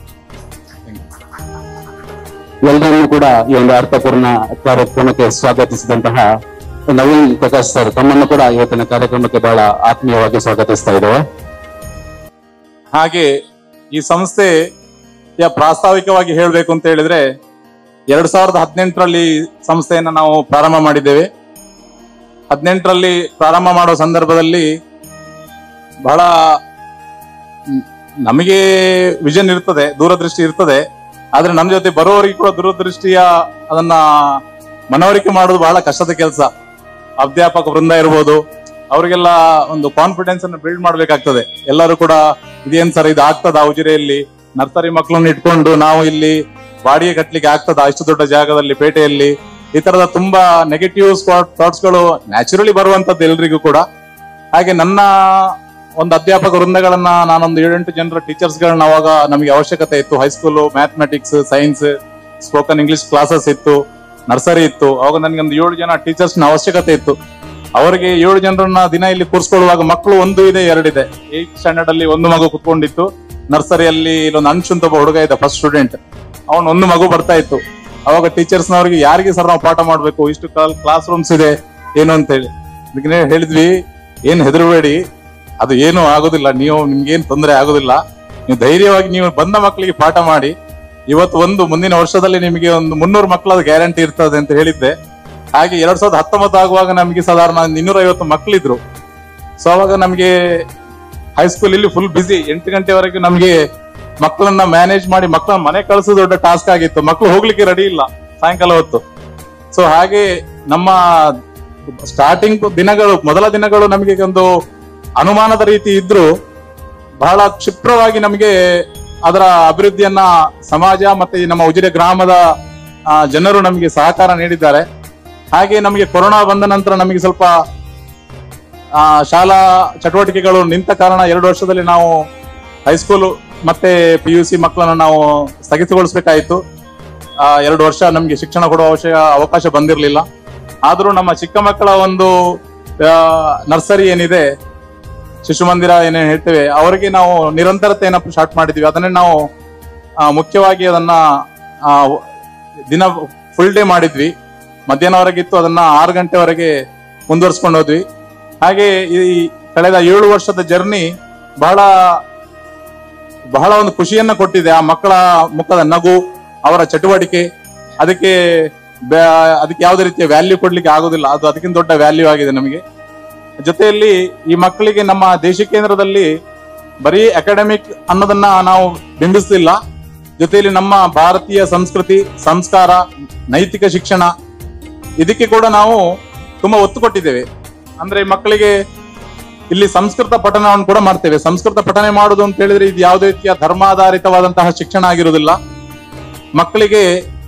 [SPEAKER 4] ಎಲ್ಲರನ್ನೂ ಕೂಡ ಈ ಒಂದು ಅರ್ಥಪೂರ್ಣ ಕಾರ್ಯಕ್ರಮಕ್ಕೆ ಸ್ವಾಗತಿಸಿದಂತಹ ನವೀನ್ ಪ್ರಕಾಶ್ ಸರ್ ತಮ್ಮನ್ನು ಕೂಡ ಇವತ್ತಿನ ಕಾರ್ಯಕ್ರಮಕ್ಕೆ ಬಹಳ ಆತ್ಮೀಯವಾಗಿ ಸ್ವಾಗತಿಸ್ತಾ ಇದ್ದೇವೆ
[SPEAKER 3] ಹಾಗೆ ಈ ಸಂಸ್ಥೆಯ ಪ್ರಾಸ್ತಾವಿಕವಾಗಿ ಹೇಳಬೇಕು ಅಂತ ಹೇಳಿದ್ರೆ ಎರಡ್ ಸಾವಿರದ ಹದಿನೆಂಟರಲ್ಲಿ ಸಂಸ್ಥೆಯನ್ನ ನಾವು ಪ್ರಾರಂಭ ಮಾಡಿದ್ದೇವೆ ಹದಿನೆಂಟರಲ್ಲಿ ಪ್ರಾರಂಭ ಮಾಡೋ ಸಂದರ್ಭದಲ್ಲಿ ಬಹಳ ಮ್, ನಮಗೆ ವಿಷನ್ ಇರ್ತದೆ ದೂರದೃಷ್ಟಿ ಇರ್ತದೆ ಆದ್ರೆ ನಮ್ಮ ಜೊತೆ ಬರುವವರಿಗೆ ಕೂಡ ದೂರದೃಷ್ಟಿಯ ಅದನ್ನ ಮನವರಿಕೆ ಮಾಡೋದು ಬಹಳ ಕಷ್ಟದ ಕೆಲಸ ಅಧ್ಯಾಪಕ ವೃಂದ ಇರ್ಬೋದು ಅವರಿಗೆಲ್ಲ ಒಂದು ಕಾನ್ಫಿಡೆನ್ಸ್ ಅನ್ನು ಬಿಲ್ಡ್ ಮಾಡ್ಬೇಕಾಗ್ತದೆ ಎಲ್ಲರೂ ಕೂಡ ಇದೇನ್ ಸರ್ ಇದು ಆಗ್ತದ ಉಜಿರೆಯಲ್ಲಿ ನರ್ಸರಿ ಮಕ್ಕಳನ್ನ ಇಟ್ಕೊಂಡು ನಾವು ಇಲ್ಲಿ ಬಾಡಿಗೆ ಕಟ್ಲಿಕ್ಕೆ ಆಗ್ತದ ಇಷ್ಟು ದೊಡ್ಡ ಜಾಗದಲ್ಲಿ ಪೇಟೆಯಲ್ಲಿ ಈ ತರದ ತುಂಬಾ ನೆಗೆಟಿವ್ ಥಾಟ್ಸ್ ಗಳು ನ್ಯಾಚುರಲಿ ಬರುವಂತದ್ದು ಎಲ್ರಿಗೂ ಕೂಡ ಹಾಗೆ ನನ್ನ ಒಂದು ಅಧ್ಯಾಪಕ ವೃಂದಗಳನ್ನ ನಾನೊಂದು ಏಳೆಂಟು ಜನರ ಟೀಚರ್ಸ್ ಗಳನ್ನ ಅವಾಗ ನಮಗೆ ಅವಶ್ಯಕತೆ ಇತ್ತು high school mathematics science spoken English classes ಇತ್ತು ನರ್ಸರಿ ಇತ್ತು ಅವಾಗ ನನಗೆ ಒಂದು ಏಳು ಜನ ಟೀಚರ್ಸ್ ನ ಅವಶ್ಯಕತೆ ಇತ್ತು ಅವರಿಗೆ ಏಳು ಜನರನ್ನ ದಿನ ಇಲ್ಲಿ ಕೂರಿಸ್ಕೊಳ್ಳುವಾಗ ಮಕ್ಕಳು ಒಂದು ಇದೆ ಎರಡಿದೆ ಏತ್ ಸ್ಟ್ಯಾಂಡರ್ಡ್ ಅಲ್ಲಿ ಒಂದು ಮಗು ಕುತ್ಕೊಂಡಿತ್ತು ನರ್ಸರಿಯಲ್ಲಿ ಇಲ್ಲೊಂದು ಅಂಶು ಅಂತ ಒಬ್ಬ ಹುಡುಗ ಇದೆ ಫಸ್ಟ್ ಸ್ಟೂಡೆಂಟ್ ಅವನ್ ಒಂದು ಮಗು ಬರ್ತಾ ಇತ್ತು ಅವಾಗ ಟೀಚರ್ಸ್ ನವರಿಗೆ ಯಾರಿಗೆ ಸರ್ ನಾವು ಪಾಠ ಮಾಡ್ಬೇಕು ಇಷ್ಟು ಕ್ಲಾಸ್ ರೂಮ್ಸ್ ಇದೆ ಏನು ಅಂತ ಹೇಳಿ ಅದಕ್ಕೆ ಹೇಳಿದ್ವಿ ಏನ್ ಹೆದರಬೇಡಿ ಅದು ಏನು ಆಗೋದಿಲ್ಲ ನೀವು ನಿಮ್ಗೇನ್ ತೊಂದರೆ ಆಗೋದಿಲ್ಲ ನೀವು ಧೈರ್ಯವಾಗಿ ನೀವು ಬಂದ ಮಕ್ಕಳಿಗೆ ಪಾಠ ಮಾಡಿ ಇವತ್ತು ಒಂದು ಮುಂದಿನ ವರ್ಷದಲ್ಲಿ ನಿಮಗೆ ಒಂದು ಮುನ್ನೂರು ಮಕ್ಕಳದ ಗ್ಯಾರಂಟಿ ಇರ್ತದೆ ಅಂತ ಹೇಳಿದ್ದೆ ಹಾಗೆ ಎರಡ್ ಸಾವಿರದ ಹತ್ತೊಂಬತ್ತು ಆಗುವಾಗ ನಮಗೆ ಸಾಧಾರಣ ಇನ್ನೂರ ಐವತ್ತು ಮಕ್ಕಳಿದ್ರು ಸೊ ಅವಾಗ ನಮಗೆ ಹೈಸ್ಕೂಲ್ ಇಲ್ಲಿ ಫುಲ್ ಬಿಸಿ ಎಂಟು ಗಂಟೆವರೆಗೆ ನಮಗೆ ಮಕ್ಕಳನ್ನ ಮ್ಯಾನೇಜ್ ಮಾಡಿ ಮಕ್ಕಳನ್ನ ಮನೆ ಕಳಿಸೋದು ದೊಡ್ಡ ಟಾಸ್ಕ್ ಆಗಿತ್ತು ಮಕ್ಕಳು ಹೋಗ್ಲಿಕ್ಕೆ ರೆಡಿ ಇಲ್ಲ ಸಾಯಂಕಾಲ ಹೊತ್ತು ಸೊ ಹಾಗೆ ನಮ್ಮ ಸ್ಟಾರ್ಟಿಂಗ್ ದಿನಗಳು ಮೊದಲ ದಿನಗಳು ನಮಗೆ ಒಂದು ಅನುಮಾನದ ರೀತಿ ಇದ್ರು ಬಹಳ ಕ್ಷಿಪ್ರವಾಗಿ ನಮಗೆ ಅದರ ಅಭಿವೃದ್ಧಿಯನ್ನ ಸಮಾಜ ಮತ್ತೆ ಈ ನಮ್ಮ ಉಜಿರೆ ಗ್ರಾಮದ ಆ, ಜನರು ನಮಗೆ ಸಹಕಾರ ನೀಡಿದ್ದಾರೆ ಹಾಗೆ ನಮಗೆ ಕೊರೋನಾ ಬಂದ ನಂತರ ನಮಗೆ ಸ್ವಲ್ಪ ಆ, ಶಾಲಾ ಚಟುವಟಿಕೆಗಳು ನಿಂತ ಕಾರಣ ಎರಡು ವರ್ಷದಲ್ಲಿ ನಾವು ಹೈಸ್ಕೂಲ್ ಮತ್ತೆ ಪಿ ಯು ಸಿ ಮಕ್ಕಳನ್ನು ನಾವು ಸ್ಥಗಿತಗೊಳಿಸಬೇಕಾಯಿತು ಆ, ಎರಡು ವರ್ಷ ನಮಗೆ ಶಿಕ್ಷಣ ಕೊಡುವ ಅವಶ್ಯ ಅವಕಾಶ ಬಂದಿರಲಿಲ್ಲ ಆದರೂ ನಮ್ಮ ಚಿಕ್ಕ ಮಕ್ಕಳ ಒಂದು ನರ್ಸರಿ ಏನಿದೆ ಶಿಶು ಮಂದಿರ ಏನೇನು ಹೇಳ್ತೇವೆ ಅವರಿಗೆ ನಾವು ನಿರಂತರತೆಯನ್ನ ಸ್ಟಾರ್ಟ್ ಮಾಡಿದ್ವಿ ಅದನ್ನೇ ನಾವು ಆ, ಮುಖ್ಯವಾಗಿ ಅದನ್ನ ಆ, ದಿನ ಫುಲ್ ಡೇ ಮಾಡಿದ್ವಿ ಮಧ್ಯಾಹ್ನವರೆಗಿತ್ತು ಅದನ್ನ ಆರು ಗಂಟೆವರೆಗೆ ಮುಂದುವರ್ಸ್ಕೊಂಡು ಹೋದ್ವಿ ಹಾಗೆ ಈ ಕಳೆದ ಏಳು ವರ್ಷದ ಜರ್ನಿ ಬಹಳ ಬಹಳ ಒಂದು ಖುಷಿಯನ್ನ ಕೊಟ್ಟಿದೆ ಆ ಮಕ್ಕಳ ಮುಖದ ನಗು ಅವರ ಚಟುವಟಿಕೆ ಅದಕ್ಕೆ ಬ್ಯಾ- ಅದಕ್ಕೆ ಯಾವುದೇ ರೀತಿಯ ವ್ಯಾಲ್ಯೂ ಕೊಡ್ಲಿಕ್ಕೆ ಆಗೋದಿಲ್ಲ ಅದು ಅದಕ್ಕಿಂತ ದೊಡ್ಡ ವ್ಯಾಲ್ಯೂ ಆಗಿದೆ ನಮಗೆ ಜೊತೆಯಲ್ಲಿ ಈ ಮಕ್ಕಳಿಗೆ ನಮ್ಮ ದೇಶ ಕೇಂದ್ರದಲ್ಲಿ ಬರೀ ಅಕಾಡೆಮಿಕ್ ಅನ್ನೋದನ್ನ ನಾವು ಬಿಂಬಿಸಲಿಲ್ಲ ಜೊತೆಯಲ್ಲಿ ನಮ್ಮ ಭಾರತೀಯ ಸಂಸ್ಕೃತಿ ಸಂಸ್ಕಾರ ನೈತಿಕ ಶಿಕ್ಷಣ ಇದಕ್ಕೆ ಕೂಡ ನಾವು ತುಂಬಾ ಒತ್ತು ಕೊಟ್ಟಿದ್ದೇವೆ ಅಂದ್ರೆ ಮಕ್ಕಳಿಗೆ ಇಲ್ಲಿ ಸಂಸ್ಕೃತ ಪಠಣವನ್ನು ಕೂಡ ಮಾಡ್ತೇವೆ ಸಂಸ್ಕೃತ ಪಠನೆ ಮಾಡುವುದು ಅಂತ ಹೇಳಿದ್ರೆ ಇದು ಯಾವುದೇ ರೀತಿಯ ಧರ್ಮಾಧಾರಿತವಾದಂತಹ ಶಿಕ್ಷಣ ಆಗಿರುವುದಿಲ್ಲ ಮಕ್ಕಳಿಗೆ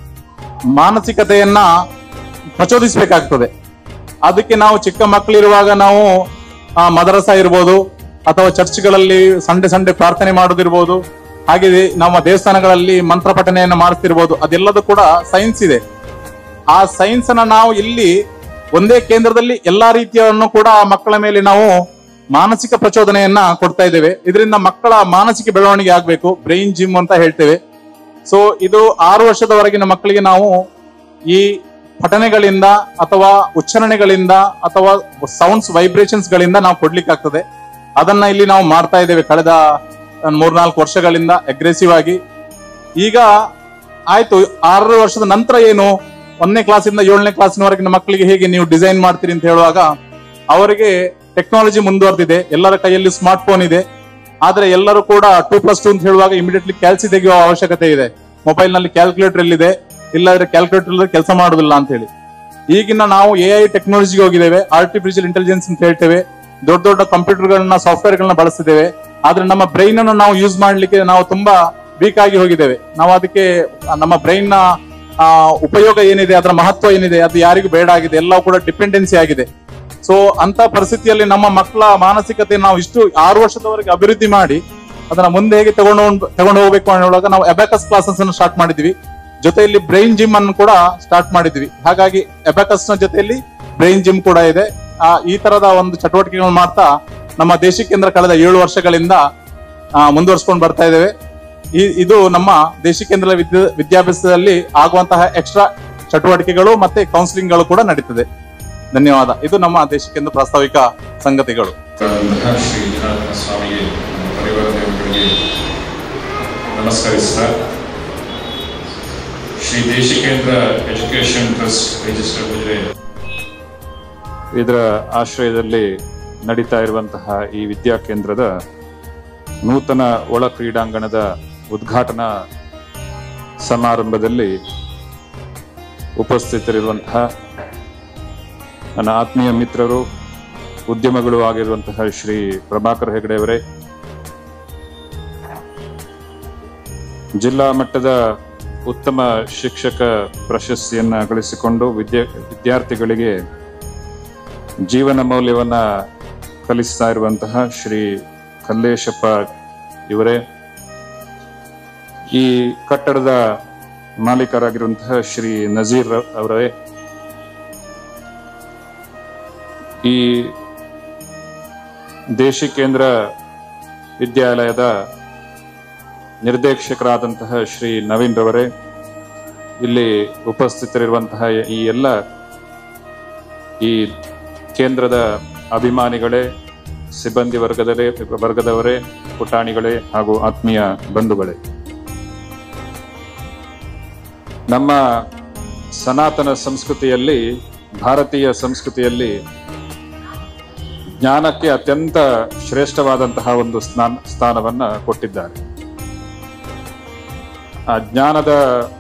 [SPEAKER 3] ಮಾನಸಿಕತೆಯನ್ನ ಪ್ರಚೋದಿಸಬೇಕಾಗ್ತದೆ ಅದಕ್ಕೆ ನಾವು ಚಿಕ್ಕ ಮಕ್ಕಳಿರುವಾಗ ನಾವು ಆ, ಮದರಸ ಇರ್ಬೋದು ಅಥವಾ ಚರ್ಚ್ಗಳಲ್ಲಿ ಸಂಡೆ ಸಂಡೆ ಪ್ರಾರ್ಥನೆ ಮಾಡೋದಿರ್ಬೋದು ಹಾಗೆ ನಮ್ಮ ದೇವಸ್ಥಾನಗಳಲ್ಲಿ ಮಂತ್ರ ಪಠನೆಯನ್ನು ಮಾಡ್ತಿರ್ಬೋದು ಅದೆಲ್ಲದೂ ಕೂಡ ಸೈನ್ಸ್ ಇದೆ ಆ ಸೈನ್ಸ್ ಅನ್ನ ನಾವು ಇಲ್ಲಿ ಒಂದೇ ಕೇಂದ್ರದಲ್ಲಿ ಎಲ್ಲಾ ರೀತಿಯನ್ನು ಕೂಡ ಆ ಮಕ್ಕಳ ಮೇಲೆ ನಾವು ಮಾನಸಿಕ ಪ್ರಚೋದನೆಯನ್ನ ಕೊಡ್ತಾ ಇದ್ದೇವೆ ಇದರಿಂದ ಮಕ್ಕಳ ಮಾನಸಿಕ ಬೆಳವಣಿಗೆ ಆಗ್ಬೇಕು ಬ್ರೈನ್ ಜಿಮ್ ಅಂತ ಹೇಳ್ತೇವೆ ಸೊ ಇದು ಆರು ವರ್ಷದವರೆಗಿನ ಮಕ್ಕಳಿಗೆ ನಾವು ಈ ಪಠನೆಗಳಿಂದ ಅಥವಾ ಉಚ್ಚಾರಣೆಗಳಿಂದ ಅಥವಾ ಸೌಂಡ್ಸ್ ವೈಬ್ರೇಷನ್ಸ್ ಗಳಿಂದ ನಾವು ಕೊಡ್ಲಿಕ್ಕಾಗ್ತದೆ ಅದನ್ನ ಇಲ್ಲಿ ನಾವು ಮಾಡ್ತಾ ಇದ್ದೇವೆ ಕಳೆದ ಮೂರ್ನಾಲ್ಕು ವರ್ಷಗಳಿಂದ ಅಗ್ರೆಸಿವ್ ಆಗಿ ಈಗ ಆಯ್ತು ಆರು ವರ್ಷದ ನಂತರ ಏನು ಒಂದನೇ ಕ್ಲಾಸಿಂದ ಏಳನೇ ಕ್ಲಾಸಿನವರೆಗಿನ ಮಕ್ಕಳಿಗೆ ಹೇಗೆ ನೀವು ಡಿಸೈನ್ ಮಾಡ್ತೀರಿ ಅಂತ ಹೇಳುವಾಗ ಅವರಿಗೆ ಟೆಕ್ನಾಲಜಿ ಮುಂದುವರೆದಿದೆ ಎಲ್ಲರ ಕೈಯಲ್ಲಿ ಸ್ಮಾರ್ಟ್ ಫೋನ್ ಇದೆ ಆದ್ರೆ ಎಲ್ಲರೂ ಕೂಡ ಟೂ ಪ್ಲಸ್ ಟೂ ಅಂತ ಹೇಳುವಾಗ ಇಮಿಡಿಯೇಟ್ಲಿ ಕ್ಯಾಲ್ಸಿ ತೆಗೆಯುವ ಅವಶ್ಯಕತೆ ಇದೆ ಮೊಬೈಲ್ ನಲ್ಲಿ ಕ್ಯಾಲ್ಕುಲೇಟರ್ ಎಲ್ಲಿದೆ ಇಲ್ಲಾದ್ರೆ ಕ್ಯಾಲ್ಕುಲೇಟರ್ ಕೆಲಸ ಮಾಡುದಿಲ್ಲ ಅಂತ ಹೇಳಿ ಈಗಿನ ನಾವು ಎ ಐ ಟೆಕ್ನಾಲಜಿಗೆ ಹೋಗಿದ್ದೇವೆ ಆರ್ಟಿಫಿಷಿಯಲ್ ಇಂಟೆಲಿಜೆನ್ಸ್ ಅಂತ ಹೇಳ್ತೇವೆ ದೊಡ್ಡ ದೊಡ್ಡ ಕಂಪ್ಯೂಟರ್ ಗಳನ್ನ ಸಾಫ್ಟ್ವೇರ್ ಗಳನ್ನ ಬಳಸ್ತಿದ್ದೇವೆ ಆದ್ರೆ ನಮ್ಮ ಬ್ರೈನ್ ಅನ್ನು ನಾವು ಯೂಸ್ ಮಾಡ್ಲಿಕ್ಕೆ ನಾವು ತುಂಬಾ ವೀಕ್ ಆಗಿ ಹೋಗಿದ್ದೇವೆ ನಾವು ಅದಕ್ಕೆ ನಮ್ಮ ಬ್ರೈನ್ ನ ಆ, ಉಪಯೋಗ ಏನಿದೆ ಅದರ ಮಹತ್ವ ಏನಿದೆ ಅದು ಯಾರಿಗೂ ಬೇಡ ಆಗಿದೆ ಎಲ್ಲವೂ ಕೂಡ ಡಿಪೆಂಡೆನ್ಸಿ ಆಗಿದೆ ಸೊ ಅಂತ ಪರಿಸ್ಥಿತಿಯಲ್ಲಿ ನಮ್ಮ ಮಕ್ಕಳ ಮಾನಸಿಕತೆ ನಾವು ಇಷ್ಟು ಆರು ವರ್ಷದವರೆಗೆ ಅಭಿವೃದ್ಧಿ ಮಾಡಿ ಅದನ್ನ ಮುಂದೆ ಹೇಗೆ ತಗೊಂಡು ಹೋಗ್- ತಗೊಂಡು ಹೋಗ್ಬೇಕು ಅನ್ನೋವಾಗ ನಾವು ಅಬ್ಯಾಕಸ್ ಕ್ಲಾಸಸ್ ಅನ್ನು ಸ್ಟಾರ್ಟ್ ಮಾಡಿದ್ವಿ ಜೊತೆಯಲ್ಲಿ ಬ್ರೈನ್ ಜಿಮ್ ಅನ್ನು ಕೂಡ ಸ್ಟಾರ್ಟ್ ಮಾಡಿದ್ವಿ ಹಾಗಾಗಿ ಅಬ್ಯಾಕಸ್ ನ ಜೊತೆಯಲ್ಲಿ ಬ್ರೈನ್ ಜಿಮ್ ಕೂಡ ಇದೆ ಆ, ಈ ತರದ ಒಂದು ಚಟುವಟಿಕೆಗಳನ್ನು ಮಾಡ್ತಾ ನಮ್ಮ ದೇಶ ಕೇಂದ್ರ ಕಳೆದ ಏಳು ವರ್ಷಗಳಿಂದ ಆ, ಮುಂದುವರ್ಸ್ಕೊಂಡು ಬರ್ತಾ ಇದ್ದೇವೆ ಈ ಇದು ನಮ್ಮ ದೇಶ ಕೇಂದ್ರ ವಿದ್ಯಾ ವಿದ್ಯಾಭ್ಯಾಸದಲ್ಲಿ ಆಗುವಂತಹ ಎಕ್ಸ್ಟ್ರಾ ಚಟುವಟಿಕೆಗಳು ಮತ್ತೆ ಕೌನ್ಸಿಲಿಂಗ್ ಗಳು ಕೂಡ ನಡೀತದೆ ಧನ್ಯವಾದ ಇದು ನಮ್ಮ ದೇಶ ಕೇಂದ್ರ ಪ್ರಾಸ್ತಾವಿಕ ಸಂಗತಿಗಳು
[SPEAKER 5] ಅಂತಹ ಶ್ರೀ ಜನಾರ್ದನ ಸ್ವಾಮಿಗೆ ನಮ್ಮ ಪರಿವಾರ ದೇವರುಗಳಿಗೆ ನಮಸ್ಕರಿಸ್ತಾ Shri Deshikendra education trust register Ujire
[SPEAKER 6] ಇದರ ಆಶ್ರಯದಲ್ಲಿ ನಡೀತಾ ಇರುವಂತಹ ಈ ವಿದ್ಯಾಕೇಂದ್ರದ ನೂತನ ಒಳ ಕ್ರೀಡಾಂಗಣದ ಉದ್ಘಾಟನಾ ಸಮಾರಂಭದಲ್ಲಿ ಉಪಸ್ಥಿತರಿರುವಂತಹ ನನ್ನ ಆತ್ಮೀಯ ಮಿತ್ರರು ಉದ್ಯಮಗಳು ಆಗಿರುವಂತಹ ಶ್ರೀ ಪ್ರಭಾಕರ್ ಹೆಗಡೆ ಅವರೇ ಜಿಲ್ಲಾ ಮಟ್ಟದ ಉತ್ತಮ ಶಿಕ್ಷಕ ಪ್ರಶಸ್ತಿಯನ್ನ ಗಳಿಸಿಕೊಂಡು ವಿದ್ಯಾ ವಿದ್ಯಾರ್ಥಿಗಳಿಗೆ ಜೀವನ ಮೌಲ್ಯವನ್ನ ಕಲಿಸ್ತಾ ಇರುವಂತಹ ಶ್ರೀ ಕಲ್ಲೇಶಪ್ಪ ಇವರೇ ಈ ಕಟ್ಟಡದ ಮಾಲೀಕರಾಗಿರುವಂತಹ ಶ್ರೀ ನಜೀರ್ ಅವರೇ ಈ ದೇಶಿ ಕೇಂದ್ರ ವಿದ್ಯಾಲಯದ ನಿರ್ದೇಶಕರಾದಂತಹ ಶ್ರೀ ನವೀನ್ ರವರೇ ಇಲ್ಲಿ ಉಪಸ್ಥಿತರಿರುವಂತಹ ಈ ಎಲ್ಲ ಈ ಕೇಂದ್ರದ ಅಭಿಮಾನಿಗಳೇ ಸಿಬ್ಬಂದಿ ವರ್ಗದವರೇ ವರ್ಗದವರೇ ಪುಟಾಣಿಗಳೇ ಹಾಗೂ ಆತ್ಮೀಯ ಬಂಧುಗಳೇ ನಮ್ಮ ಸನಾತನ ಸಂಸ್ಕೃತಿಯಲ್ಲಿ ಭಾರತೀಯ ಸಂಸ್ಕೃತಿಯಲ್ಲಿ ಜ್ಞಾನಕ್ಕೆ ಅತ್ಯಂತ ಶ್ರೇಷ್ಠವಾದಂತಹ ಒಂದು ಸ್ನಾನ ಸ್ಥಾನವನ್ನ ಕೊಟ್ಟಿದ್ದಾರೆ ಆ ಜ್ಞಾನದ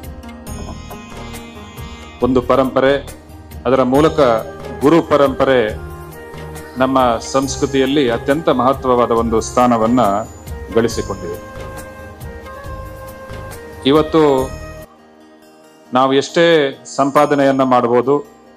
[SPEAKER 6] ಒಂದು ಪರಂಪರೆ ಅದರ ಮೂಲಕ ಗುರು ಪರಂಪರೆ ನಮ್ಮ ಸಂಸ್ಕೃತಿಯಲ್ಲಿ ಅತ್ಯಂತ ಮಹತ್ವವಾದ ಒಂದು ಸ್ಥಾನವನ್ನ ಗಳಿಸಿಕೊಂಡಿದೆ ಇವತ್ತು ನಾವು ಎಷ್ಟೇ ಸಂಪಾದನೆಯನ್ನ ಮಾಡಬಹುದು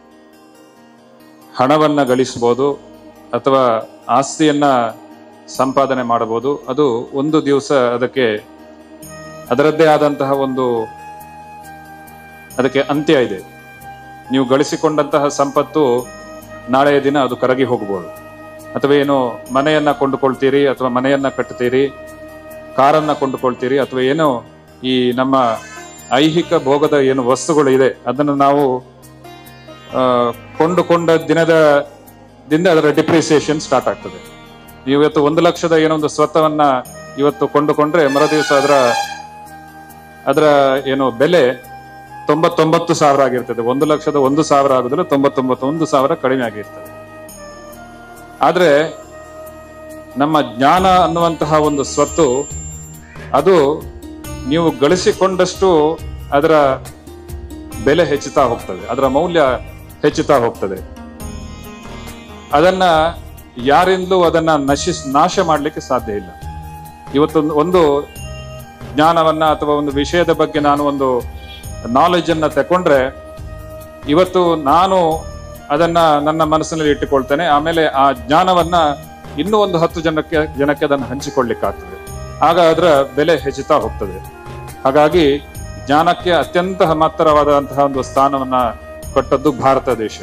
[SPEAKER 6] ಹಣವನ್ನ ಗಳಿಸಬಹುದು ಅಥವಾ ಆಸ್ತಿಯನ್ನ ಸಂಪಾದನೆ ಮಾಡಬಹುದು ಅದು ಒಂದು ದಿವಸ ಅದಕ್ಕೆ ಅದರದ್ದೇ ಆದಂತಹ ಒಂದು ಅದಕ್ಕೆ ಅಂತ್ಯ ಇದೆ ನೀವು ಗಳಿಸಿಕೊಂಡಂತಹ ಸಂಪತ್ತು ನಾಳೆಯ ದಿನ ಅದು ಕರಗಿ ಹೋಗಬಹುದು ಅಥವಾ ಏನು ಮನೆಯನ್ನ ಕೊಂಡುಕೊಳ್ತೀರಿ ಅಥವಾ ಮನೆಯನ್ನ ಕಟ್ಟುತ್ತೀರಿ ಕಾರನ್ನ ಕೊಂಡುಕೊಳ್ತೀರಿ ಅಥವಾ ಏನೋ ಈ ನಮ್ಮ ಐಹಿಕ ಭೋಗದ ಏನು ವಸ್ತುಗಳು ಇದೆ ಅದನ್ನು ನಾವು ಆ, ಕೊಂಡುಕೊಂಡ ದಿನದ ದಿಂದ ಅದರ ಡಿಪ್ರಿಸಿಯೇಷನ್ ಸ್ಟಾರ್ಟ್ ಆಗ್ತದೆ ನೀವು ಇವತ್ತು ಒಂದು ಲಕ್ಷದ ಏನೋ ಒಂದು ಸ್ವತ್ತವನ್ನ ಇವತ್ತು ಕೊಂಡುಕೊಂಡ್ರೆ ಮರುದಿವಸ ಅದರ ಅದರ ಏನು ಬೆಲೆ ತೊಂಬತ್ತೊಂಬತ್ತು ಸಾವಿರ ಆಗಿರ್ತದೆ ಒಂದು ಲಕ್ಷದ ಒಂದು ಸಾವಿರ ಆಗುದಿಲ್ಲ ತೊಂಬತ್ತೊಂಬತ್ತು ಒಂದು ಸಾವಿರ ಕಡಿಮೆ ಆಗಿರ್ತದೆ ಆದ್ರೆ ನಮ್ಮ ಜ್ಞಾನ ಅನ್ನುವಂತಹ ಒಂದು ಸ್ವತ್ತು ಅದು ನೀವು ಗಳಿಸಿಕೊಂಡಷ್ಟು ಅದರ ಬೆಲೆ ಹೆಚ್ಚುತ್ತಾ ಹೋಗ್ತದೆ ಅದರ ಮೌಲ್ಯ ಹೆಚ್ಚುತ್ತಾ ಹೋಗ್ತದೆ ಅದನ್ನ ಯಾರಿಂದಲೂ ಅದನ್ನ ನಶಿಸ್ ನಾಶ ಮಾಡಲಿಕ್ಕೆ ಸಾಧ್ಯ ಇಲ್ಲ ಇವತ್ತೊಂದು ಒಂದು ಜ್ಞಾನವನ್ನ ಅಥವಾ ಒಂದು ವಿಷಯದ ಬಗ್ಗೆ ನಾನು ಒಂದು ನಾಲೆಜ್ ಅನ್ನ ತಕೊಂಡ್ರೆ ಇವತ್ತು ನಾನು ಅದನ್ನ ನನ್ನ ಮನಸ್ಸಿನಲ್ಲಿ ಇಟ್ಟುಕೊಳ್ತೇನೆ ಆಮೇಲೆ ಆ ಜ್ಞಾನವನ್ನ ಇನ್ನೂ ಒಂದು ಹತ್ತು ಜನಕ್ಕೆ ಜನಕ್ಕೆ ಅದನ್ನು ಹಂಚಿಕೊಳ್ಳಿಕ್ಕಾಗ್ತದೆ ಆಗ ಅದರ ಬೆಲೆ ಹೆಚ್ಚುತ್ತಾ ಹೋಗ್ತದೆ ಹಾಗಾಗಿ ಜ್ಞಾನಕ್ಕೆ ಅತ್ಯಂತ ಮಹತ್ತರವಾದಂತಹ ಒಂದು ಸ್ಥಾನವನ್ನ ಕೊಟ್ಟದ್ದು ಭಾರತ ದೇಶ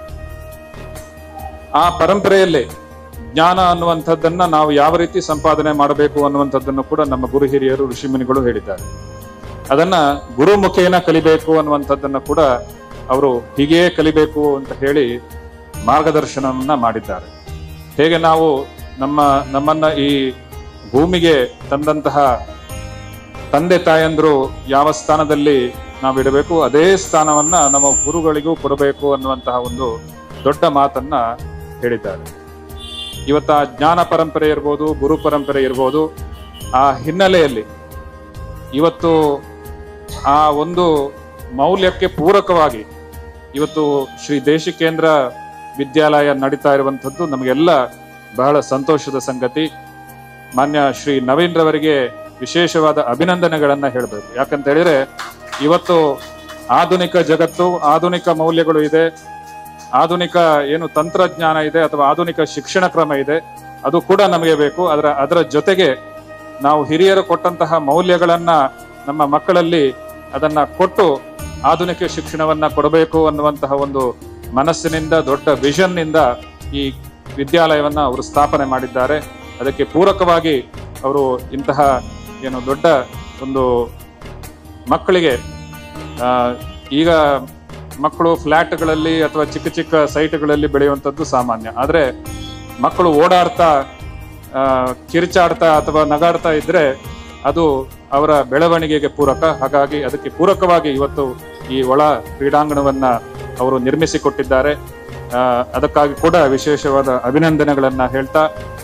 [SPEAKER 6] ಆ ಪರಂಪರೆಯಲ್ಲಿ ಜ್ಞಾನ ಅನ್ನುವಂಥದ್ದನ್ನ ನಾವು ಯಾವ ರೀತಿ ಸಂಪಾದನೆ ಮಾಡಬೇಕು ಅನ್ನುವಂಥದ್ದನ್ನು ಕೂಡ ನಮ್ಮ ಗುರು ಹಿರಿಯರು ಋಷಿಮುನಿಗಳು ಹೇಳಿದ್ದಾರೆ ಅದನ್ನ ಗುರು ಮುಖೇನ ಕಲಿಬೇಕು ಅನ್ನುವಂಥದ್ದನ್ನ ಕೂಡ ಅವರು ಹೀಗೆಯೇ ಕಲಿಬೇಕು ಅಂತ ಹೇಳಿ ಮಾರ್ಗದರ್ಶನವನ್ನ ಮಾಡಿದ್ದಾರೆ ಹೇಗೆ ನಾವು ನಮ್ಮ ನಮ್ಮನ್ನ ಈ ಭೂಮಿಗೆ ತಂದಂತಹ ತಂದೆ ತಾಯಂದ್ರು ಯಾವ ಸ್ಥಾನದಲ್ಲಿ ನಾವು ಇಡಬೇಕು ಅದೇ ಸ್ಥಾನವನ್ನ ನಮ್ಮ ಗುರುಗಳಿಗೂ ಕೊಡಬೇಕು ಅನ್ನುವಂತಹ ಒಂದು ದೊಡ್ಡ ಮಾತನ್ನ ಹೇಳಿದ್ದಾರೆ ಇವತ್ತ ಆ ಜ್ಞಾನ ಪರಂಪರೆ ಇರ್ಬೋದು ಗುರು ಪರಂಪರೆ ಇರ್ಬೋದು ಆ ಹಿನ್ನೆಲೆಯಲ್ಲಿ ಇವತ್ತು ಆ ಒಂದು ಮೌಲ್ಯಕ್ಕೆ ಪೂರಕವಾಗಿ ಇವತ್ತು ಶ್ರೀ ದೇಶಿಕೇಂದ್ರ ವಿದ್ಯಾಲಯ ನಡೀತಾ ಇರುವಂಥದ್ದು ನಮಗೆಲ್ಲ ಬಹಳ ಸಂತೋಷದ ಸಂಗತಿ ಮಾನ್ಯ ಶ್ರೀ ನವೀನ್ ರವರಿಗೆ ವಿಶೇಷವಾದ ಅಭಿನಂದನೆಗಳನ್ನ ಹೇಳಬೇಕು ಯಾಕಂತ ಹೇಳಿದ್ರೆ ಇವತ್ತು ಆಧುನಿಕ ಜಗತ್ತು ಆಧುನಿಕ ಮೌಲ್ಯಗಳು ಇದೆ ಆಧುನಿಕ ಏನು ತಂತ್ರಜ್ಞಾನ ಇದೆ ಅಥವಾ ಆಧುನಿಕ ಶಿಕ್ಷಣ ಕ್ರಮ ಇದೆ ಅದು ಕೂಡ ನಮಗೆ ಬೇಕು ಅದರ ಅದರ ಜೊತೆಗೆ ನಾವು ಹಿರಿಯರು ಕೊಟ್ಟಂತಹ ಮೌಲ್ಯಗಳನ್ನ ನಮ್ಮ ಮಕ್ಕಳಲ್ಲಿ ಅದನ್ನ ಕೊಟ್ಟು ಆಧುನಿಕ ಶಿಕ್ಷಣವನ್ನ ಕೊಡಬೇಕು ಅನ್ನುವಂತಹ ಒಂದು ಮನಸ್ಸಿನಿಂದ ದೊಡ್ಡ ವಿಷನ್ ನಿಂದ ಈ ವಿದ್ಯಾಲಯವನ್ನ ಅವರು ಸ್ಥಾಪನೆ ಮಾಡಿದ್ದಾರೆ ಅದಕ್ಕೆ ಪೂರಕವಾಗಿ ಅವರು ಇಂತಹ ಏನು ದೊಡ್ಡ ಒಂದು ಮಕ್ಕಳಿಗೆ ಆ, ಈಗ ಮಕ್ಕಳು ಫ್ಲಾಟ್ಗಳಲ್ಲಿ ಅಥವಾ ಚಿಕ್ಕ ಚಿಕ್ಕ ಸೈಟ್ಗಳಲ್ಲಿ ಬೆಳೆಯುವಂಥದ್ದು ಸಾಮಾನ್ಯ ಆದ್ರೆ ಮಕ್ಕಳು ಓಡಾಡ್ತಾ ಆ, ಕಿರಿಚಾಡ್ತಾ ಅಥವಾ ನಗಾಡ್ತಾ ಇದ್ರೆ ಅದು ಅವರ ಬೆಳವಣಿಗೆಗೆ ಪೂರಕ ಹಾಗಾಗಿ ಅದಕ್ಕೆ ಪೂರಕವಾಗಿ ಇವತ್ತು ಈ ಒಳ ಕ್ರೀಡಾಂಗಣವನ್ನ ಅವರು ನಿರ್ಮಿಸಿಕೊಟ್ಟಿದ್ದಾರೆ ಆ, ಅದಕ್ಕಾಗಿ ಕೂಡ ವಿಶೇಷವಾದ ಅಭಿನಂದನೆಗಳನ್ನ ಹೇಳ್ತಾ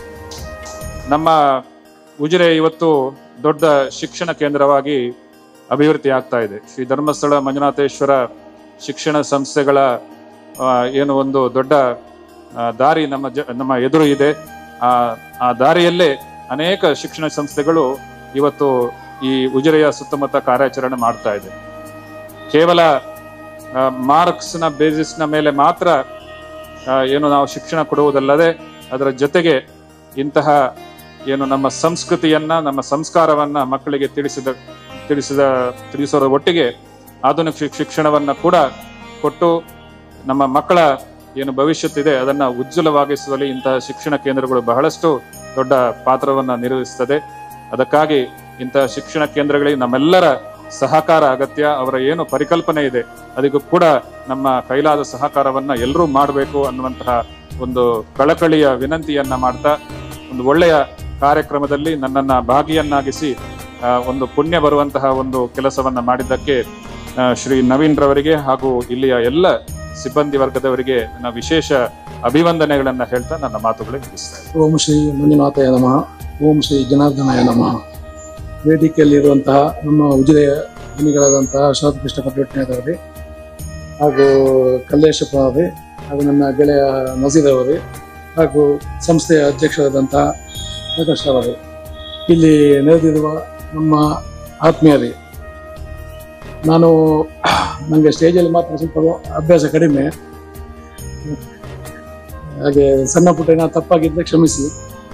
[SPEAKER 6] ನಮ್ಮ ಉಜಿರೆ ಇವತ್ತು ದೊಡ್ಡ ಶಿಕ್ಷಣ ಕೇಂದ್ರವಾಗಿ ಅಭಿವೃದ್ಧಿ ಆಗ್ತಾ ಇದೆ ಶ್ರೀ ಧರ್ಮಸ್ಥಳ ಮಂಜುನಾಥೇಶ್ವರ ಶಿಕ್ಷಣ ಸಂಸ್ಥೆಗಳ ಆ, ಏನು ಒಂದು ದೊಡ್ಡ ಆ, ದಾರಿ ನಮ್ಮ ಜ ನಮ್ಮ ಎದುರು ಇದೆ ಆ ಆ ದಾರಿಯಲ್ಲೇ ಅನೇಕ ಶಿಕ್ಷಣ ಸಂಸ್ಥೆಗಳು ಇವತ್ತು ಈ ಉಜಿರೆಯ ಸುತ್ತಮುತ್ತ ಕಾರ್ಯಾಚರಣೆ ಮಾಡ್ತಾ ಇದೆ ಕೇವಲ ಮಾರ್ಕ್ಸ್ ನ ಬೇಸಿಸ್ ನ ಮೇಲೆ ಮಾತ್ರ ಆ, ಏನು ನಾವು ಶಿಕ್ಷಣ ಕೊಡುವುದಲ್ಲದೆ ಅದರ ಜೊತೆಗೆ ಇಂತಹ ಏನು ನಮ್ಮ ಸಂಸ್ಕೃತಿಯನ್ನ ನಮ್ಮ ಸಂಸ್ಕಾರವನ್ನ ಮಕ್ಕಳಿಗೆ ತಿಳಿಸಿದ ತಿಳಿಸಿದ ತಿಳಿಸೋರ ಒಟ್ಟಿಗೆ ಆಧುನಿಕ ಶಿಕ್- ಶಿಕ್ಷಣವನ್ನ ಕೂಡ ಕೊಟ್ಟು ನಮ್ಮ ಮಕ್ಕಳ ಏನು ಭವಿಷ್ಯತ್ತಿದೆ ಅದನ್ನ ಉಜ್ವಲವಾಗಿಸುವಲ್ಲಿ ಇಂತಹ ಶಿಕ್ಷಣ ಕೇಂದ್ರಗಳು ಬಹಳಷ್ಟು ದೊಡ್ಡ ಪಾತ್ರವನ್ನ ನಿರ್ವಹಿಸ್ತದೆ ಅದಕ್ಕಾಗಿ ಇಂತಹ ಶಿಕ್ಷಣ ಕೇಂದ್ರಗಳಿಗೆ ನಮ್ಮೆಲ್ಲರ ಸಹಕಾರ ಅಗತ್ಯ ಅವರ ಏನು ಪರಿಕಲ್ಪನೆ ಇದೆ ಅದಕ್ಕೂ ಕೂಡ ನಮ್ಮ ಕೈಲಾದ ಸಹಕಾರವನ್ನ ಎಲ್ಲರೂ ಮಾಡಬೇಕು ಅನ್ನುವಂತಹ ಒಂದು ಕಳಕಳಿಯ ವಿನಂತಿಯನ್ನ ಮಾಡ್ತಾ ಒಂದು ಒಳ್ಳೆಯ ಕಾರ್ಯಕ್ರಮದಲ್ಲಿ ನನ್ನನ್ನ ಭಾಗಿಯನ್ನಾಗಿಸಿ ಆ, ಒಂದು ಪುಣ್ಯ ಬರುವಂತಹ ಒಂದು ಕೆಲಸವನ್ನ ಮಾಡಿದ್ದಕ್ಕೆ ಆ, ಶ್ರೀ ನವೀನ್ ರವರಿಗೆ ಹಾಗೂ ಇಲ್ಲಿಯ ಎಲ್ಲ ಸಿಬ್ಬಂದಿ ವರ್ಗದವರಿಗೆ ನನ್ನ ವಿಶೇಷ ಅಭಿವಂದನೆಗಳನ್ನ ಹೇಳ್ತಾ ನನ್ನ ಮಾತುಗಳಿಗೆ ಮುಗಿಸ್ತೇನೆ
[SPEAKER 7] ಓಂ ಶ್ರೀ ಮಂಜುನಾಥಾಯ ನಮಃ ಓಂ ಶ್ರೀ ಜನಾರ್ದನಾಯ ನಮಃ ವೇದಿಕೆಯಲ್ಲಿರುವಂತಹ ನಮ್ಮ ಉಜಿರೆಯ ಮುನಿಗಳಾದಂತಹ ಶರತ್ ಕೃಷ್ಣ ಪಟ್ಟಣದವರೇ ಹಾಗೂ ಕಲ್ಲೇಶಪ್ಪ ಅವರೇ ಹಾಗೂ ನನ್ನ ಗೆಳೆಯ ನಜೀರ್ ಅವರೇ ಹಾಗೂ ಸಂಸ್ಥೆಯ ಅಧ್ಯಕ್ಷರಾದಂತಹ ಪ್ರಕಾಶ್ ಅವರೇ ಇಲ್ಲಿ ನೆರೆದಿರುವ ನಮ್ಮ ಆತ್ಮೀಯರೇ ನಾನು ನನಗೆ ಸ್ಟೇಜಲ್ಲಿ ಮಾತ್ರ ಸ್ವಲ್ಪ ಅಭ್ಯಾಸ ಕಡಿಮೆ ಹಾಗೆ ಸಣ್ಣ ಪುಟ್ಟ ಏನಾದ್ರು ತಪ್ಪಾಗಿದ್ದರೆ ಕ್ಷಮಿಸಿ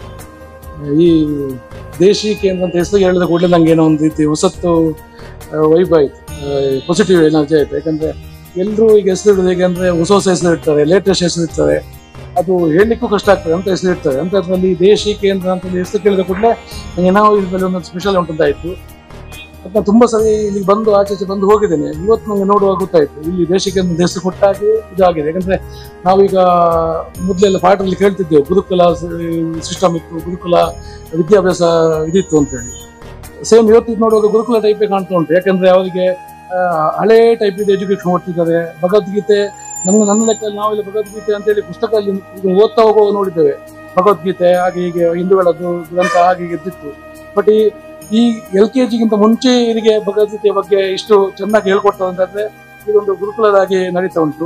[SPEAKER 7] ಈ ದೇಶಿ ಕೇಂದ್ರ ಅಂತ ಹೆಸರು ಹೇಳಿದ ಕೂಡಲೇ ನಂಗೆ ಏನೋ ಒಂದು ರೀತಿ ಹೊಸತ್ತು ವೈಬ್ ಆಯ್ತು ಪಾಸಿಟಿವ್ ಎನರ್ಜಿ ಆಯ್ತು ಯಾಕಂದ್ರೆ ಎಲ್ಲರೂ ಈಗ ಹೆಸರು ಇಡೋದು ಹೇಗೆ ಅಂದ್ರೆ ಹೊಸ ಹೊಸ ಹೆಸರು ಇರ್ತಾರೆ ಲೇಟೆಸ್ಟ್ ಹೆಸರು ಇರ್ತಾರೆ ಅದು ಹೇಳಲಿಕ್ಕೂ ಕಷ್ಟ ಆಗ್ತದೆ ಅಂತ ಹೆಸರು ಇರ್ತದೆ ಅಂಥದ್ರಲ್ಲಿ ದೇಶಿ ಕೇಂದ್ರ ಅಂತ ಹೆಸರು ಕೇಳಿದ ಕೂಡಲೇ ನನಗೆ ನಾವು ಇದ್ರಲ್ಲಿ ಒಂದು ಸ್ಪೆಷಲ್ ಉಂಟಂತಾಯ್ತು ಮತ್ತೆ ನಾನು ತುಂಬಾ ಸರಿ ಇಲ್ಲಿ ಬಂದು ಆಚೆ ಈಚೆ ಬಂದು ಹೋಗಿದ್ದೇನೆ ಇವತ್ತು ನನಗೆ ನೋಡುವಾಗ ಗೊತ್ತಾಯ್ತು ಇಲ್ಲಿ ದೇಶಕ್ಕೆ ಒಂದು ಹೆಸರು ಕೊಟ್ಟಾಗಿ ಇದಾಗಿದೆ ಯಾಕಂದ್ರೆ ನಾವೀಗ ಮೊದಲೆಲ್ಲ ಪಾಠದಲ್ಲಿ ಕೇಳ್ತಿದ್ದೆವು ಗುರುಕುಲ ಸಿಸ್ಟಮ್ ಇತ್ತು ಗುರುಕುಲ ವಿದ್ಯಾಭ್ಯಾಸ ಇದಿತ್ತು ಅಂತೇಳಿ ಸೇಮ್ ಇವತ್ತು ಇದು ನೋಡುವಾಗ ಗುರುಕುಲ ಟೈಪೇ ಕಾಣ್ತಾ ಉಂಟು ಯಾಕಂದ್ರೆ ಅವರಿಗೆ ಆ, ಹಳೇ ಟೈಪ್ ಇದೆ ಎಜುಕೇಶನ್ ಕೊಡ್ತಿದ್ದಾರೆ ಭಗವದ್ಗೀತೆ ನಮ್ಗೆ ನನ್ನ ಲೆಕ್ಕದಲ್ಲಿ ನಾವೆಲ್ಲ ಭಗವದ್ಗೀತೆ ಅಂತೇಳಿ ಪುಸ್ತಕದಲ್ಲಿ ಈಗ ಓದ್ತಾ ಹೋಗುವಾಗ ನೋಡಿದ್ದೇವೆ ಭಗವದ್ಗೀತೆ ಹಾಗೆ ಹೀಗೆ ಹಿಂದೂಗಳದ್ದು ಗ್ರಂಥ ಹಾಗೆ ಹೀಗೆ ಇದ್ದಿತ್ತು ಬಟ್ ಈ ಈ ಎಲ್ ಕೆ ಜಿಗಿಂತ ಮುಂಚೆ ಇವರಿಗೆ ಭಗವದ್ಗೀತೆಯ ಬಗ್ಗೆ ಇಷ್ಟು ಚೆನ್ನಾಗಿ ಹೇಳ್ಕೊಡ್ತಾರೆ ಅಂತಂದ್ರೆ ಇದೊಂದು ಗುರುಕುಲದಾಗಿ ನಡೀತಾ ಉಂಟು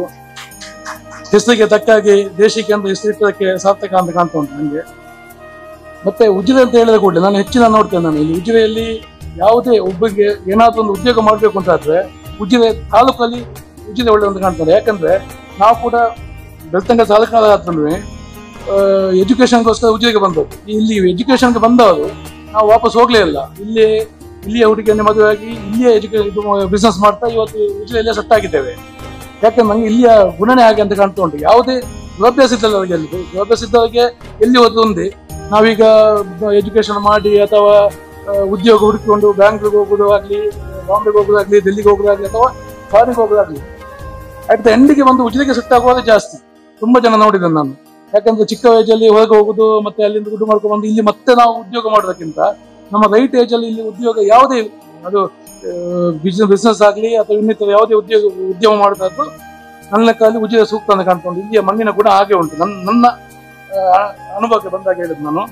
[SPEAKER 7] ಹೆಸರಿಗೆ ತಕ್ಕಾಗಿ ದೇಶಕ್ಕೆ ಅಂತ ಹೆಸರಿಟ್ಟದಕ್ಕೆ ಸಾರ್ಥಕ ಅಂತ ಕಾಣ್ತಾ ಉಂಟು ನನಗೆ ಮತ್ತೆ ಉಜಿರೆ ಅಂತ ಹೇಳಿದ ಕೂಡಲೇ ನಾನು ಹೆಚ್ಚಿನ ನೋಡ್ತೇನೆ ನಾನು ಇಲ್ಲಿ ಉಜಿರೆಯಲ್ಲಿ ಯಾವುದೇ ಒಬ್ಬರಿಗೆ ಏನಾದ್ರೂ ಒಂದು ಉದ್ಯೋಗ ಮಾಡಬೇಕು ಅಂತ ಆದ್ರೆ ಉಜಿರೆ ತಾಲೂಕಲ್ಲಿ ಉಜಿರೆ ಒಳ್ಳೆ ಅಂತ ಕಾಣ್ತಾರೆ ಯಾಕಂದ್ರೆ ನಾವು ಕೂಡ ಬೆಳ್ತಂಗ ತಾಲೂಕಿನಾದ್ರೂ ಎಜುಕೇಶನ್ಗೋಸ್ಕರ ಉಜಿರೆಗೆ ಬಂದದ್ದು ಇಲ್ಲಿ ಎಜುಕೇಶನ್ಗೆ ಬಂದವರು ನಾವು ವಾಪಸ್ ಹೋಗ್ಲೇ ಇಲ್ಲ ಇಲ್ಲಿ ಇಲ್ಲಿಯ ಹುಡುಗಿಯನ್ನು ಮದುವೆ ಆಗಿ ಇಲ್ಲಿಯೇ ಎಜುಕೇಶನ್ ಇದು ಬಿಸ್ನೆಸ್ ಮಾಡ್ತಾ ಇವತ್ತು ಉಜಿರೆಯಲ್ಲೇ ಸೆಟ್ ಆಗಿದ್ದೇವೆ ಯಾಕಂದ್ರೆ ನಂಗೆ ಇಲ್ಲಿಯ ಗುಣನೇ ಹಾಗೆ ಅಂತ ಕಾಣ್ತಾ ಉಂಟು ಯಾವುದೇ ದುರಭ್ಯಾಸ ಇದ್ದಲ್ಲವರಿಗೆ ಅಲ್ಲಿ ದುರಭ್ಯಾಸ ಇದ್ದವರಿಗೆ ಎಲ್ಲಿ ಹೋದ್ರು ಒಂದೇ ನಾವೀಗ ಎಜುಕೇಶನ್ ಮಾಡಿ ಅಥವಾ ಆ, ಉದ್ಯೋಗ ಹುಡುಕಿಕೊಂಡು ಬ್ಯಾಂಗ್ಳೂರ್ಗೆ ಹೋಗೋದು ಆಗ್ಲಿ ಬಾಂಬೆಗೆ ಹೋಗೋದಾಗ್ಲಿ ಡೆಲ್ಲಿಗೆ ಹೋಗೋದಾಗ್ಲಿ ಅಥವಾ ಫಾರಿನ್ಗೆ ಹೋಗೋದಾಗ್ಲಿ ಅಟ್ ದ ಎಂಡಿಗೆ ಬಂದು ಉಜಿರೆಗೆ ಸೆಟ್ ಆಗುವಾಗ ಜಾಸ್ತಿ ತುಂಬಾ ಜನ ನೋಡಿದ್ದೇನೆ ನಾನು ಯಾಕಂದ್ರೆ ಚಿಕ್ಕ ಏಜಲ್ಲಿ ಹೊರಗೆ ಹೋಗುದು ಮತ್ತೆ ಅಲ್ಲಿಂದ ದುಡ್ಡು ಮಾಡ್ಕೊಂಡು ಬಂದು ಇಲ್ಲಿ ಮತ್ತೆ ನಾವು ಉದ್ಯೋಗ ಮಾಡೋದಕ್ಕಿಂತ ನಮ್ಮ ರೈಟ್ ಏಜ್ ಅಲ್ಲಿ ಇಲ್ಲಿ ಉದ್ಯೋಗ ಯಾವುದೇ ಅದು ಬಿಸ್ನೆಸ್ ಬಿಸ್ನೆಸ್ ಆಗಲಿ ಅಥವಾ ಇನ್ನಿತರ ಯಾವುದೇ ಉದ್ಯೋಗ ಉದ್ಯಮ ಮಾಡೋದಾದ್ರು ನನ್ನ ಲೆಕ್ಕದಲ್ಲಿ ಉಜಿರೆ ಸೂಕ್ತ ಅಂತ ಕಾಣ್ಕೊಂಡು ಇಲ್ಲಿಯ ಮಣ್ಣಿನ ಗುಣ ಹಾಗೆ ಉಂಟು ನನ್ನ ನನ್ನ ಆ, ಅನುಭವಕ್ಕೆ ಬಂದಾಗ ಹೇಳಿದ್ದು ನಾನು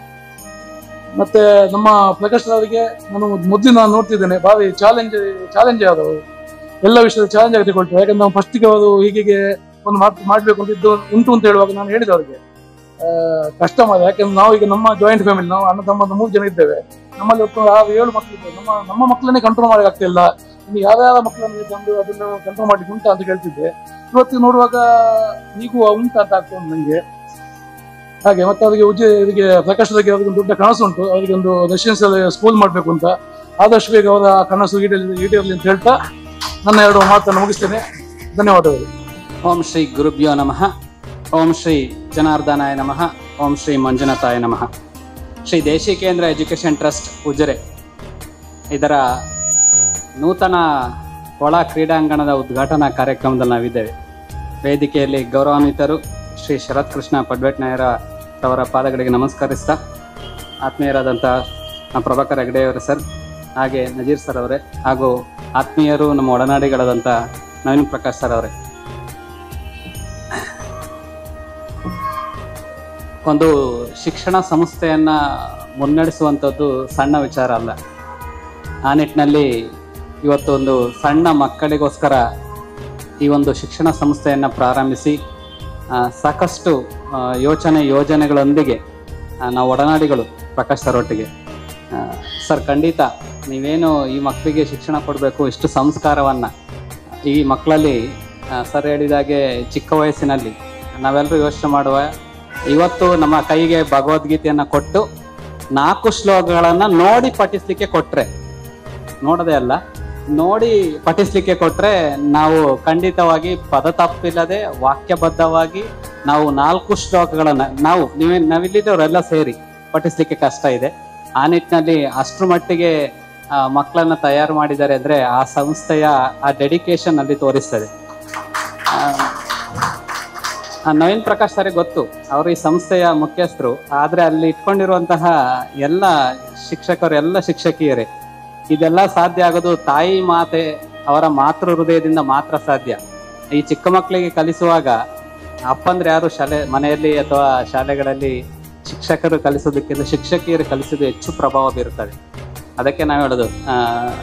[SPEAKER 7] ಮತ್ತೆ ನಮ್ಮ ಪ್ರಕಾಶ್ ಅವರಿಗೆ ನಾನು ಮೊದಲು ನಾನು ನೋಡ್ತಿದ್ದೇನೆ ಭಾರಿ ಚಾಲೆಂಜ್ ಚಾಲೆಂಜ್ ಆದವು ಎಲ್ಲ ವಿಷಯದ ಚಾಲೆಂಜ್ ಆಗಿ ತಗೊಳ್ತಾರೆ ಯಾಕಂದ್ರೆ ನಾವು ಫಸ್ಟಿಗೆ ಅವರು ಹೀಗೆ ಒಂದು ಮಾತು ಮಾಡ್ಬೇಕು ಅಂತ ಇದ್ದು ಉಂಟು ಅಂತ ಹೇಳುವಾಗ ನಾನು ಹೇಳಿದೆ ಅವರಿಗೆ ಆ, ಕಷ್ಟ ಮಾಡಿ ಯಾಕಂದ್ರೆ ನಾವು ಈಗ ನಮ್ಮ ಜಾಯಿಂಟ್ ಫ್ಯಾಮಿಲಿ ನಾವು ಅಣ್ಣ ತಮ್ಮ ಮೂರು ಜನ ಇದ್ದೇವೆ ನಮ್ಮಲ್ಲಿ ಒಟ್ಟು ಆರು ಏಳು ಮಕ್ಕಳು ಇದ್ದೇವೆ ನಮ್ಮ ನಮ್ಮ ಮಕ್ಕಳನ್ನೇ ಕಂಟ್ರೋಲ್ ಮಾಡಕ್ಕೆ ಆಗ್ತಿಲ್ಲ ಇನ್ನು ಯಾವ್ಯಾವ ಮಕ್ಕಳನ್ನು ತಂದು ಅದನ್ನು ಕಂಟ್ರೋಲ್ ಮಾಡ್ಲಿಕ್ಕೆ ಉಂಟಾ ಅಂತ ಕೇಳ್ತಿದ್ದೆ ಇವತ್ತು ನೋಡುವಾಗ ಈಗೂ ಉಂಟಾ ಅಂತ ಆಗ್ತಾ ಉಂಟು ನನಗೆ ಹಾಗೆ ಮತ್ತೆ ಅವರಿಗೆ ಉಜ್ಜೆ ಇವರಿಗೆ ಪ್ರಕಾಶ್ ಅವರಿಗೆ ಅವರಿಗೆ ಒಂದು ದೊಡ್ಡ ಕನಸು ಉಂಟು ಅವರಿಗೆ ಒಂದು ರೆಸಿಡೆನ್ಸಿಯಲ್ ಸ್ಕೂಲ್ ಮಾಡಬೇಕು ಅಂತ ಆದಷ್ಟು ಬೇಗ ಅವರ ಕನಸು ಈಡೇರಲಿ ಈಡೇರಲಿ ಅಂತ ಹೇಳ್ತಾ ನನ್ನ ಎರಡು ಮಾತನ್ನು ಮುಗಿಸ್ತೇನೆ ಧನ್ಯವಾದಗಳು
[SPEAKER 8] ಓಂ ಶ್ರೀ ಗುರುಭ್ಯೋ ನಮಃ ಓಂ ಶ್ರೀ ಜನಾರ್ದನಾಯ ನಮಃ ಓಂ ಶ್ರೀ ಮಂಜುನಾಥಾಯ ನಮಃ ಶ್ರೀ ದೇಶಿ ಕೇಂದ್ರ ಎಜುಕೇಷನ್ ಟ್ರಸ್ಟ್ ಉಜಿರೆ ಇದರ ನೂತನ ಒಳ ಕ್ರೀಡಾಂಗಣದ ಉದ್ಘಾಟನಾ ಕಾರ್ಯಕ್ರಮದಲ್ಲಿ ನಾವಿದ್ದೇವೆ ವೇದಿಕೆಯಲ್ಲಿ ಗೌರವಾನ್ವಿತರು ಶ್ರೀ ಶರತ್ ಕೃಷ್ಣ ಪಡ್ವೆಟ್ನಾಯರ ಅವರ ಪಾದಗಳಿಗೆ ನಮಸ್ಕರಿಸ್ತಾ ಆತ್ಮೀಯರಾದಂಥ ನಮ್ಮ ಪ್ರಭಾಕರ್ ಹೆಗಡೆಯವರು ಸರ್ ಹಾಗೆ ನಜೀರ್ ಸರ್ ಅವರೇ ಹಾಗೂ ಆತ್ಮೀಯರು ನಮ್ಮ ಒಡನಾಡಿಗಳಾದಂಥ ನವೀನ್ ಪ್ರಕಾಶ್ ಸರ್ ಅವರೇ ಒಂದು ಶಿಕ್ಷಣ ಸಂಸ್ಥೆಯನ್ನ ಮುನ್ನಡೆಸುವಂಥದ್ದು ಸಣ್ಣ ವಿಚಾರ ಅಲ್ಲ ಆ ನಿಟ್ಟಿನಲ್ಲಿ ಇವತ್ತು ಒಂದು ಸಣ್ಣ ಮಕ್ಕಳಿಗೋಸ್ಕರ ಈ ಒಂದು ಶಿಕ್ಷಣ ಸಂಸ್ಥೆಯನ್ನು ಪ್ರಾರಂಭಿಸಿ ಆ, ಸಾಕಷ್ಟು ಆ, ಯೋಚನೆ ಯೋಜನೆಗಳೊಂದಿಗೆ ಆ, ನಾವು ಒಡನಾಡಿಗಳು ಪ್ರಕಾಶ್ ಸರ್ ಒಟ್ಟಿಗೆ ಆ, ಸರ್ ಖಂಡಿತ ನೀವೇನು ಈ ಮಕ್ಕಳಿಗೆ ಶಿಕ್ಷಣ ಕೊಡಬೇಕು ಇಷ್ಟು ಸಂಸ್ಕಾರವನ್ನು ಈ ಮಕ್ಕಳಲ್ಲಿ ಆ, ಸರ್ ಹೇಳಿದಾಗೆ ಚಿಕ್ಕ ವಯಸ್ಸಿನಲ್ಲಿ ನಾವೆಲ್ಲರೂ ಯೋಚನೆ ಮಾಡುವ ಇವತ್ತು ನಮ್ಮ ಕೈಗೆ ಭಗವದ್ಗೀತೆಯನ್ನ ಕೊಟ್ಟು ನಾಲ್ಕು ಶ್ಲೋಕಗಳನ್ನ ನೋಡಿ ಪಠಿಸ್ಲಿಕ್ಕೆ ಕೊಟ್ರೆ ನೋಡದೆ ಅಲ್ಲ ನೋಡಿ ಪಠಿಸ್ಲಿಕ್ಕೆ ಕೊಟ್ರೆ ನಾವು ಖಂಡಿತವಾಗಿ ಪದ ತಪ್ಪಿಲ್ಲದೆ ವಾಕ್ಯಬದ್ಧವಾಗಿ ನಾವು ನಾಲ್ಕು ಶ್ಲೋಕಗಳನ್ನ ನಾವು ನೀವೇ ನಾವಿಲ್ಲಿದ್ದವರೆಲ್ಲ ಸೇರಿ ಪಠಿಸ್ಲಿಕ್ಕೆ ಕಷ್ಟ ಇದೆ ಆ ನಿಟ್ಟಿನಲ್ಲಿ ಅಷ್ಟ್ರ ಮಟ್ಟಿಗೆ ಆ, ಮಕ್ಕಳನ್ನ ತಯಾರು ಮಾಡಿದ್ದಾರೆ ಅಂದ್ರೆ ಆ ಸಂಸ್ಥೆಯ ಆ ಡೆಡಿಕೇಶನ್ ಅಲ್ಲಿ ತೋರಿಸ್ತದೆ ಆ, ಆ, ನವೀನ್ ಪ್ರಕಾಶ್ ಸರಿ ಗೊತ್ತು ಅವರು ಈ ಸಂಸ್ಥೆಯ ಮುಖ್ಯಸ್ಥರು ಆದ್ರೆ ಅಲ್ಲಿ ಇಟ್ಕೊಂಡಿರುವಂತಹ ಎಲ್ಲ ಶಿಕ್ಷಕರು ಎಲ್ಲ ಶಿಕ್ಷಕಿಯರೇ ಇದೆಲ್ಲ ಸಾಧ್ಯ ಆಗೋದು ತಾಯಿ ಮಾತೆ ಅವರ ಮಾತೃ ಹೃದಯದಿಂದ ಮಾತ್ರ ಸಾಧ್ಯ ಈ ಚಿಕ್ಕ ಮಕ್ಕಳಿಗೆ ಕಲಿಸುವಾಗ ಅಪ್ಪಂದ್ರೆ ಯಾರು ಶಾಲೆ ಮನೆಯಲ್ಲಿ ಅಥವಾ ಶಾಲೆಗಳಲ್ಲಿ ಶಿಕ್ಷಕರು ಕಲಿಸೋದಕ್ಕಿಂತ ಶಿಕ್ಷಕಿಯರು ಕಲಿಸೋದು ಹೆಚ್ಚು ಪ್ರಭಾವ ಬೀರುತ್ತದೆ ಅದಕ್ಕೆ ನಾವು ಹೇಳೋದು ಆ,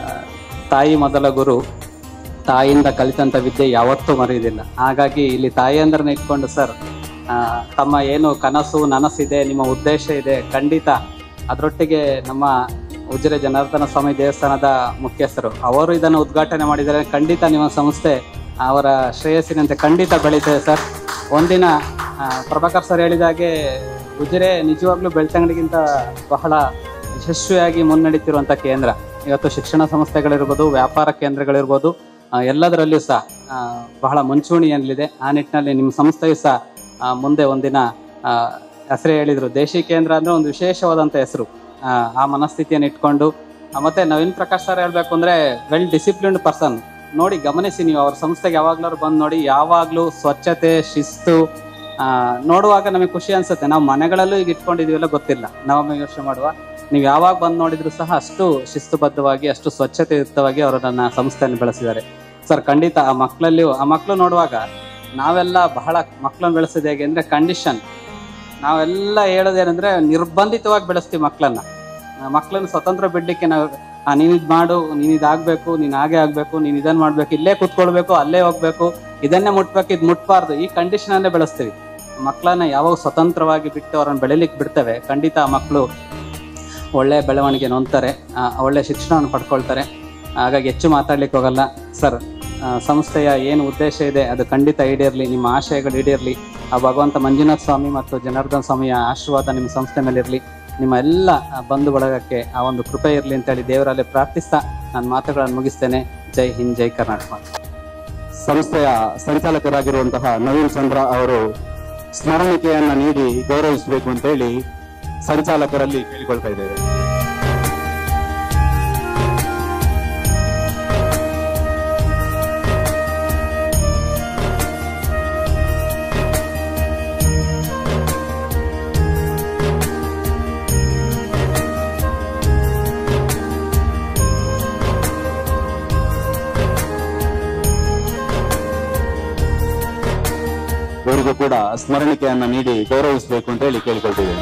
[SPEAKER 8] ತಾಯಿ ಮೊದಲ ಗುರು ತಾಯಿಯಿಂದ ಕಲಿತಂತ ವಿದ್ಯೆ ಯಾವತ್ತೂ ಮರೆಯುವುದಿಲ್ಲ ಹಾಗಾಗಿ ಇಲ್ಲಿ ತಾಯಿಯಂದ್ರನ್ನ ಇಟ್ಕೊಂಡು ಸರ್ ಆ, ತಮ್ಮ ಏನು ಕನಸು ನನಸಿದೆ ನಿಮ್ಮ ಉದ್ದೇಶ ಇದೆ ಖಂಡಿತ ಅದರೊಟ್ಟಿಗೆ ನಮ್ಮ ಉಜಿರೆ ಜನಾರ್ದನ ಸ್ವಾಮಿ ದೇವಸ್ಥಾನದ ಮುಖ್ಯಸ್ಥರು ಅವರು ಇದನ್ನು ಉದ್ಘಾಟನೆ ಮಾಡಿದರೆ ಖಂಡಿತ ನಿಮ್ಮ ಸಂಸ್ಥೆ ಅವರ ಶ್ರೇಯಸ್ಸಿನಂತೆ ಖಂಡಿತ ಬೆಳೀತದೆ ಸರ್ ಒಂದಿನ ಆ, ಪ್ರಭಾಕರ್ ಸರ್ ಹೇಳಿದಾಗೆ ಉಜಿರೆ ನಿಜವಾಗ್ಲೂ ಬೆಳ್ತಂಗಡಿಗಿಂತ ಬಹಳ ಯಶಸ್ವಿಯಾಗಿ ಮುನ್ನಡೀತಿರುವಂಥ ಕೇಂದ್ರ ಇವತ್ತು ಶಿಕ್ಷಣ ಸಂಸ್ಥೆಗಳಿರ್ಬೋದು ವ್ಯಾಪಾರ ಕೇಂದ್ರಗಳಿರ್ಬೋದು ಆ, ಎಲ್ಲದರಲ್ಲಿಯೂ ಸಹ ಆ, ಬಹಳ ಮುಂಚೂಣಿಯಲ್ಲಿದೆ ಆ ನಿಟ್ಟಿನಲ್ಲಿ ನಿಮ್ಮ ಸಂಸ್ಥೆಯು ಸಹ ಆ, ಮುಂದೆ ಒಂದಿನ ಆ, ಹೆಸರೇ ಹೇಳಿದ್ರು ದೇಶಿ ಕೇಂದ್ರ ಅಂದ್ರೆ ಒಂದು ವಿಶೇಷವಾದಂಥ ಹೆಸರು ಆ, ಆ ಮನಸ್ಥಿತಿಯನ್ನು ಇಟ್ಕೊಂಡು ಆ, ಮತ್ತೆ ನವೀನ್ ಪ್ರಕಾಶ್ ಸರ್ ಹೇಳ್ಬೇಕು ಅಂದ್ರೆ ವೆಲ್ ಡಿಸಿಪ್ಲಿನ್ಡ್ ಪರ್ಸನ್ ನೋಡಿ ಗಮನಿಸಿ ನೀವು ಅವ್ರ ಸಂಸ್ಥೆಗೆ ಯಾವಾಗ್ಲಾದ್ರು ಬಂದು ನೋಡಿ ಯಾವಾಗ್ಲೂ ಸ್ವಚ್ಛತೆ ಶಿಸ್ತು ಆ, ನೋಡುವಾಗ ನಮಗೆ ಖುಷಿ ಅನ್ಸುತ್ತೆ ನಾವು ಮನೆಗಳಲ್ಲೂ ಈಗ ಇಟ್ಕೊಂಡಿದೀವಲ್ಲ ಗೊತ್ತಿಲ್ಲ ನಾವೊಮ್ಮೆ ಯೋಚನೆ ಮಾಡುವ ನೀವು ಯಾವಾಗ ಬಂದು ನೋಡಿದ್ರು ಸಹ ಅಷ್ಟು ಶಿಸ್ತುಬದ್ಧವಾಗಿ ಅಷ್ಟು ಸ್ವಚ್ಛತೆಯುಕ್ತವಾಗಿ ಅವರು ನನ್ನ ಸಂಸ್ಥೆಯನ್ನು ಬೆಳೆಸಿದ್ದಾರೆ ಸರ್ ಖಂಡಿತ ಆ ಮಕ್ಕಳಲ್ಲಿ ಆ ಮಕ್ಕಳು ನೋಡುವಾಗ ನಾವೆಲ್ಲ ಬಹಳ ಮಕ್ಕಳನ್ನ ಬೆಳೆಸಿದ ಹೇಗೆ ಅಂದ್ರೆ ಕಂಡೀಷನ್ ನಾವೆಲ್ಲ ಹೇಳೋದೇನೆಂದ್ರೆ ನಿರ್ಬಂಧಿತವಾಗಿ ಬೆಳೆಸ್ತೀವಿ ಮಕ್ಕಳನ್ನ ಮಕ್ಕಳನ್ನ ಸ್ವತಂತ್ರ ಬಿಡ್ಲಿಕ್ಕೆ ನಾವು ಆ, ನೀನ್ ಇದ್ ಮಾಡು ನೀನ್ ಇದಾಗ್ಬೇಕು ನೀನ್ ಹಾಗೆ ಆಗ್ಬೇಕು ನೀನ್ ಇದನ್ನ ಮಾಡ್ಬೇಕು ಇಲ್ಲೇ ಕೂತ್ಕೊಳ್ಬೇಕು ಅಲ್ಲೇ ಹೋಗ್ಬೇಕು ಇದನ್ನೇ ಮುಟ್ಬೇಕು ಇದು ಮುಟ್ಬಾರ್ದು ಈ ಕಂಡೀಷನ್ ಅಲ್ಲೇ ಬೆಳೆಸ್ತೀವಿ ಮಕ್ಕಳನ್ನ ಯಾವಾಗ ಸ್ವತಂತ್ರವಾಗಿ ಬಿಟ್ಟು ಅವ್ರನ್ನ ಬೆಳಿಲಿಕ್ಕೆ ಬಿಡ್ತೇವೆ ಖಂಡಿತ ಆ ಮಕ್ಕಳು ಒಳ್ಳೆ ಬೆಳವಣಿಗೆ ಹೊಂದ್ತಾರೆ ಆ, ಒಳ್ಳೆ ಶಿಕ್ಷಣವನ್ನು ಪಡ್ಕೊಳ್ತಾರೆ ಹಾಗಾಗಿ ಹೆಚ್ಚು ಮಾತಾಡ್ಲಿಕ್ಕೆ ಹೋಗಲ್ಲ ಸರ್ ಆ, ಸಂಸ್ಥೆಯ ಏನು ಉದ್ದೇಶ ಇದೆ ಅದು ಖಂಡಿತ ಈಡೇರಲಿ ನಿಮ್ಮ ಆಶಯಗಳು ಈಡೇರಲಿ ಆ ಭಗವಂತ ಮಂಜುನಾಥ ಸ್ವಾಮಿ ಮತ್ತು ಜನಾರ್ದನ್ ಸ್ವಾಮಿಯ ಆಶೀರ್ವಾದ ನಿಮ್ಮ ಸಂಸ್ಥೆ ಮೇಲೆ ಇರಲಿ ನಿಮ್ಮ ಎಲ್ಲ ಆ, ಬಂಧು ಬಳಗಕ್ಕೆ ಆ ಒಂದು ಕೃಪೆ ಇರಲಿ ಅಂತೇಳಿ ದೇವರಲ್ಲಿ ಪ್ರಾರ್ಥಿಸ್ತಾ ನಾನು ಮಾತುಗಳನ್ನು ಮುಗಿಸ್ತೇನೆ ಜೈ ಹಿಂದ್ ಜೈ ಕರ್ನಾಟಕ
[SPEAKER 4] ಸಂಸ್ಥೆಯ ಸಂಚಾಲಕರಾಗಿರುವಂತಹ ನವೀನ್ ಚಂದ್ರ ಅವರು ಸ್ಮರಣಿಕೆಯನ್ನ ನೀಡಿ ಗೌರವಿಸಬೇಕು ಅಂತ ಹೇಳಿ ಸಂಚಾಲಕರಲ್ಲಿ ಕೇಳಿಕೊಳ್ತಾ ಇದ್ದೇವೆ ಇವರಿಗೂ ಕೂಡ ಸ್ಮರಣಿಕೆಯನ್ನ ನೀಡಿ ಗೌರವಿಸಬೇಕು ಅಂತ ಹೇಳಿ ಕೇಳಿಕೊಳ್ತಿದ್ದೇನೆ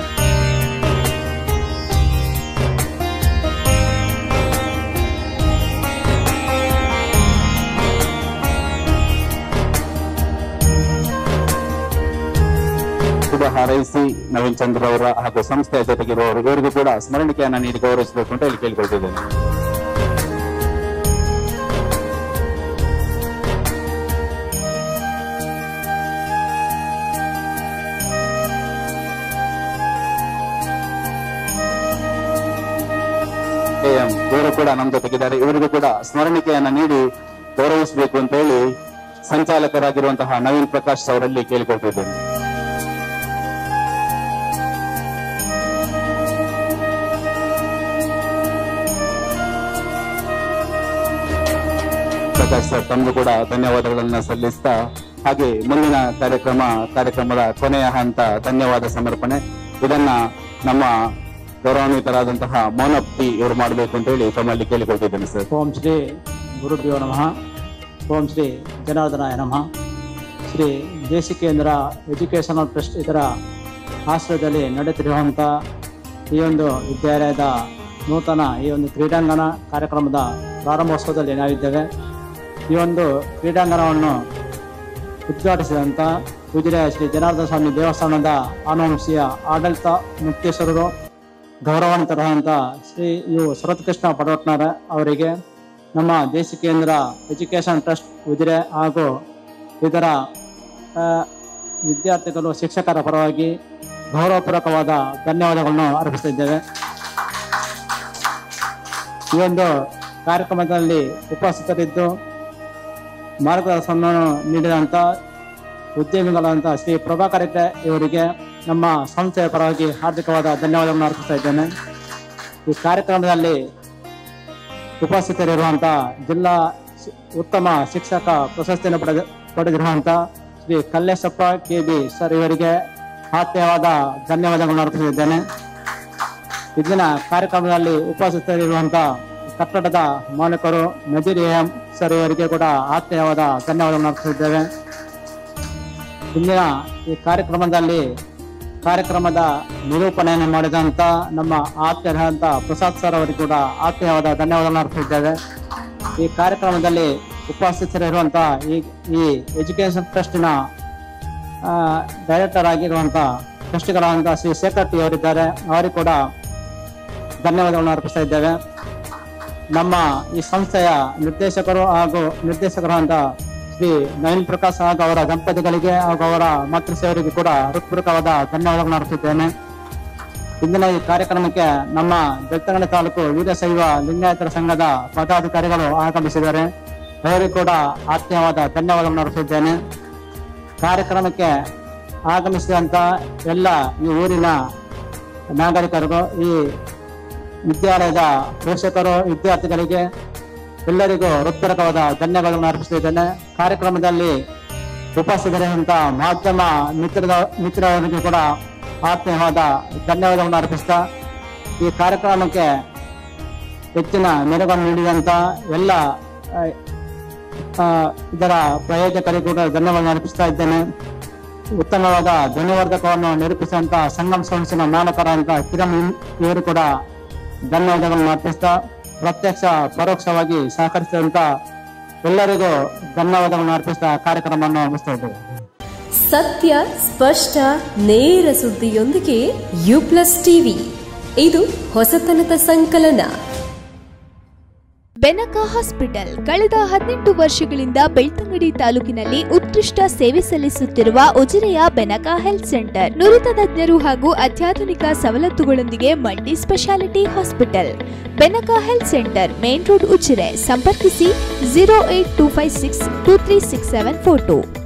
[SPEAKER 4] ಶುಭ ಹಾರೈಸಿ ನವೀನ್ ಚಂದ್ರ ಅವರ ಹಾಗೂ ಸಂಸ್ಥೆಯ ಜೊತೆಗಿರುವವರು ಇವರಿಗೂ ಕೂಡ ಸ್ಮರಣಿಕೆಯನ್ನ ನೀಡಿ ಗೌರವಿಸಬೇಕು ಅಂತ ಹೇಳಿ ಕೇಳಿಕೊಳ್ತಿದ್ದೇನೆ ಎಂ ಇವರು ಕೂಡ ನಮ್ಮ ಜೊತೆಗಿದ್ದಾರೆ ಇವರಿಗೂ ಕೂಡ ಸ್ಮರಣಿಕೆಯನ್ನ ನೀಡಿ ಗೌರವಿಸಬೇಕು ಅಂತ ಹೇಳಿ ಸಂಚಾಲಕರಾಗಿರುವಂತಹ ನವೀನ್ ಪ್ರಕಾಶ್ ಅವರಲ್ಲಿ ಕೇಳಿಕೊಳ್ತಿದ್ದೇನೆ ಪ್ರಕಾಶ್ ಸರ್ ತಮಗೂ ಕೂಡ ಧನ್ಯವಾದಗಳನ್ನ ಸಲ್ಲಿಸ್ತಾ ಹಾಗೆ ಮುಂದಿನ ಕಾರ್ಯಕ್ರಮ ಕಾರ್ಯಕ್ರಮದ ಕೊನೆಯ ಹಂತ ಧನ್ಯವಾದ ಸಮರ್ಪಣೆ ಇದನ್ನ ನಮ್ಮ ಗೌರವಾನ್ವಿತರಾದಂತಹ ಮೋನಪ್ಪಿ ಇವರು ಮಾಡಬೇಕು ಅಂತ ಹೇಳಿ ತಮ್ಮಲ್ಲಿ ಕೇಳಿಕೊಳ್ತಿದ್ದೇನೆ ಸರ್
[SPEAKER 9] ಓಂ ಶ್ರೀ ಗುರುಭ್ಯೋ ನಮಃ ಓಂ ಶ್ರೀ ಜನಾರ್ದನಾಯ ನಮಃ ಶ್ರೀ ದೇಶಿಕೇಂದ್ರ ಎಜುಕೇಷನಲ್ ಟ್ರಸ್ಟ್ ಇದರ ಆಶ್ರಯದಲ್ಲಿ ನಡೆಯುತ್ತಿರುವಂಥ ಈ ಒಂದು ವಿದ್ಯಾಲಯದ ನೂತನ ಈ ಒಂದು ಕ್ರೀಡಾಂಗಣ ಕಾರ್ಯಕ್ರಮದ ಪ್ರಾರಂಭೋತ್ಸವದಲ್ಲಿ ನಾವಿದ್ದೇವೆ ಈ ಒಂದು ಕ್ರೀಡಾಂಗಣವನ್ನು ಉದ್ಘಾಟಿಸಿದಂಥ ಉಜಿರೆಯ ಶ್ರೀ ಜನಾರ್ದನ ಸ್ವಾಮಿ ದೇವಸ್ಥಾನದ ಆನುವಂಶೀಯ ಆಡಳಿತ ಮುಖ್ಯಸ್ಥರು ಗೌರವಾನ್ವಿತರಾದಂಥ ಶ್ರೀ ಯು ಶರತ್ಕೃಷ್ಣ ಪಡವಟ್ನಾರ ಅವರಿಗೆ ನಮ್ಮ ದೇಶಿ ಕೇಂದ್ರ ಎಜುಕೇಷನ್ ಟ್ರಸ್ಟ್ ಉಜಿರೆ ಹಾಗೂ ಇದರ ಆ, ವಿದ್ಯಾರ್ಥಿಗಳು ಶಿಕ್ಷಕರ ಪರವಾಗಿ ಗೌರವಪೂರ್ವಕವಾದ ಧನ್ಯವಾದಗಳನ್ನು ಅರ್ಪಿಸುತ್ತಿದ್ದೇವೆ ಈ ಒಂದು ಕಾರ್ಯಕ್ರಮದಲ್ಲಿ ಉಪಸ್ಥಿತರಿದ್ದು ಮಾರ್ಗದರ್ಶನವನ್ನು ನೀಡಿದಂಥ ಉದ್ಯಮಿಗಳಾದಂಥ ಶ್ರೀ ಪ್ರಭಾಕರ್ ಹೆಗ್ಡೆ ಇವರಿಗೆ ನಮ್ಮ ಸಂಸ್ಥೆಯ ಪರವಾಗಿ ಹಾರ್ದಿಕವಾದ ಧನ್ಯವಾದಗಳನ್ನು ಅರ್ಪಿಸ್ತಾ ಇದ್ದೇನೆ ಈ ಕಾರ್ಯಕ್ರಮದಲ್ಲಿ ಉಪಸ್ಥಿತರಿರುವಂಥ ಜಿಲ್ಲಾ ಶಿ- ಉತ್ತಮ ಶಿಕ್ಷಕ ಪ್ರಶಸ್ತಿಯನ್ನು ಪಡೆದ ಪಡೆದಿರುವಂಥ Shri Kalleshappa K B sir ಇವರಿಗೆ ಆತ್ಮೀಯವಾದ ಧನ್ಯವಾದಗಳನ್ನು ಅರ್ಪಿಸಿದ್ದೇನೆ ಇಂದಿನ ಕಾರ್ಯಕ್ರಮದಲ್ಲಿ ಉಪಸ್ಥಿತರಿರುವಂಥ ಕಟ್ಟಡದ ಮಾಲೀಕರು ನಜೀರ್ ಎಂ ಸರ್ ಇವರಿಗೆ ಕೂಡ ಆತ್ಮೀಯವಾದ ಧನ್ಯವಾದಗಳನ್ನು ಅರ್ಪಿಸಿದ್ದೇವೆ ಇಂದಿನ ಈ ಕಾರ್ಯಕ್ರಮದಲ್ಲಿ ಕಾರ್ಯಕ್ರಮದ ನಿರೂಪಣೆಯನ್ನು ಮಾಡಿದಂಥ ನಮ್ಮ ಆತ್ಮೀಯರಾದಂಥ ಪ್ರಸಾದ್ ಸರ್ ಅವರಿಗೆ ಕೂಡ ಆತ್ಮೀಯವಾದ ಧನ್ಯವಾದಗಳನ್ನು ಅರ್ಪಿಸಿದ್ದೇವೆ ಈ ಕಾರ್ಯಕ್ರಮದಲ್ಲಿ ಉಪಸ್ಥಿತರಿರುವಂಥ ಈ ಈ ಎಜುಕೇಶನ್ ಟ್ರಸ್ಟಿನ ಆ, ಡೈರೆಕ್ಟರ್ ಆಗಿರುವಂಥ ಟ್ರಸ್ಟಿಗಳಾದಂಥ ಶ್ರೀ ಶೇಖರ್ ಟಿ ಅವರಿದ್ದಾರೆ ಅವರಿಗೆ ಕೂಡ ಧನ್ಯವಾದಗಳನ್ನು ಅರ್ಪಿಸ್ತಾ ಇದ್ದೇವೆ ನಮ್ಮ ಈ ಸಂಸ್ಥೆಯ ನಿರ್ದೇಶಕರು ಹಾಗೂ ನಿರ್ದೇಶಕರು ಅಂತ ಶ್ರೀ ನವೀನ್ ಪ್ರಕಾಶ್ ಹಾಗೂ ಅವರ ದಂಪತಿಗಳಿಗೆ ಹಾಗೂ ಅವರ ಮಾತೃಶ್ರೀಯವರಿಗೆ ಕೂಡ ಹೃತ್ಪೂರ್ವಕವಾದ ಧನ್ಯವಾದಗಳನ್ನು ಅರ್ಪಿಸುತ್ತೇನೆ ಇಂದಿನ ಈ ಕಾರ್ಯಕ್ರಮಕ್ಕೆ ನಮ್ಮ ಬೆಳ್ತಂಗಡಿ ತಾಲೂಕು ವೀರಶೈವ ಲಿಂಗಾಯತರ ಸಂಘದ ಪದಾಧಿಕಾರಿಗಳು ಆಗಮಿಸಿದ್ದಾರೆ ಅವರಿಗೂ ಕೂಡ ಆತ್ಮೀಯವಾದ ಧನ್ಯವಾದಗಳನ್ನು ಅರ್ಪಿಸಿದ್ದೇನೆ ಕಾರ್ಯಕ್ರಮಕ್ಕೆ ಆಗಮಿಸಿದಂತ ಎಲ್ಲ ಈ ಊರಿನ ನಾಗರಿಕರಿಗೂ ಈ ವಿದ್ಯಾಲಯದ ಪೋಷಕರು ವಿದ್ಯಾರ್ಥಿಗಳಿಗೆ ಎಲ್ಲರಿಗೂ ಹೃತ್ಪೂರ್ವಕವಾದ ಧನ್ಯವಾದಗಳನ್ನು ಅರ್ಪಿಸುತ್ತಿದ್ದೇನೆ ಕಾರ್ಯಕ್ರಮದಲ್ಲಿ ಉಪಸ್ಥಿತರಿರುವಂತ ಮಾಧ್ಯಮ ಮಿತ್ರದ ಮಿತ್ರರಿಗೆ ಕೂಡ ಆತ್ಮೀಯವಾದ ಧನ್ಯವಾದಗಳನ್ನು ಅರ್ಪಿಸ್ತಾ ಈ ಕಾರ್ಯಕ್ರಮಕ್ಕೆ ಹೆಚ್ಚಿನ ಮೆರುಗನ್ನು ನೀಡಿದಂತ ಎಲ್ಲ ಆ, ಆ, ಇದರ ಪ್ರಯೋಜಕರಿಗೂ ಕೂಡ ಧನ್ಯವಾದ ಅರ್ಪಿಸ್ತಾ ಇದ್ದೇನೆ ಉತ್ತಮವಾದ ಧ್ವನಿವರ್ಧಕವನ್ನು ನಿರೂಪಿಸುವಂತ ಸಂಗಮ್ ಸಂಸ್ಥೆನ ಮಾಲಕರಾದಂತ ಕಿರಣ್ ಇವರು ಕೂಡ ಧನ್ಯವಾದಗಳನ್ನು ಅರ್ಪಿಸ್ತಾ ಪ್ರತ್ಯಕ್ಷ ಪರೋಕ್ಷವಾಗಿ ಸಹಕರಿಸಿದಂತ ಎಲ್ಲರಿಗೂ ಧನ್ಯವಾದಗಳನ್ನು ಅರ್ಪಿಸ್ತಾ ಕಾರ್ಯಕ್ರಮವನ್ನು ಮುಗಿಸ್ತಾ ಇದ್ದೇವೆ
[SPEAKER 10] ಸತ್ಯ ಸ್ಪಷ್ಟ ನೇರ ಸುದ್ದಿಯೊಂದಿಗೆ ಯು ಪ್ಲಸ್ ಟಿವಿ ಇದು ಹೊಸತನದ ಸಂಕಲನ
[SPEAKER 11] ಬೆನಕ ಹಾಸ್ಪಿಟಲ್ ಕಳೆದ ಹದಿನೆಂಟು ವರ್ಷಗಳಿಂದ ಬೆಳ್ತಂಗಡಿ ತಾಲೂಕಿನಲ್ಲಿ ಉತ್ಕೃಷ್ಟ ಸೇವೆ ಸಲ್ಲಿಸುತ್ತಿರುವ ಉಜಿರೆಯ ಬೆನಕ ಹೆಲ್ತ್ ಸೆಂಟರ್ ನುರಿತ ತಜ್ಞರು ಹಾಗೂ ಅತ್ಯಾಧುನಿಕ ಸವಲತ್ತುಗಳೊಂದಿಗೆ multi speciality hospital Benaka health centre main road Ujire ಸಂಪರ್ಕಿಸಿ zero eight two five six two three six seven four to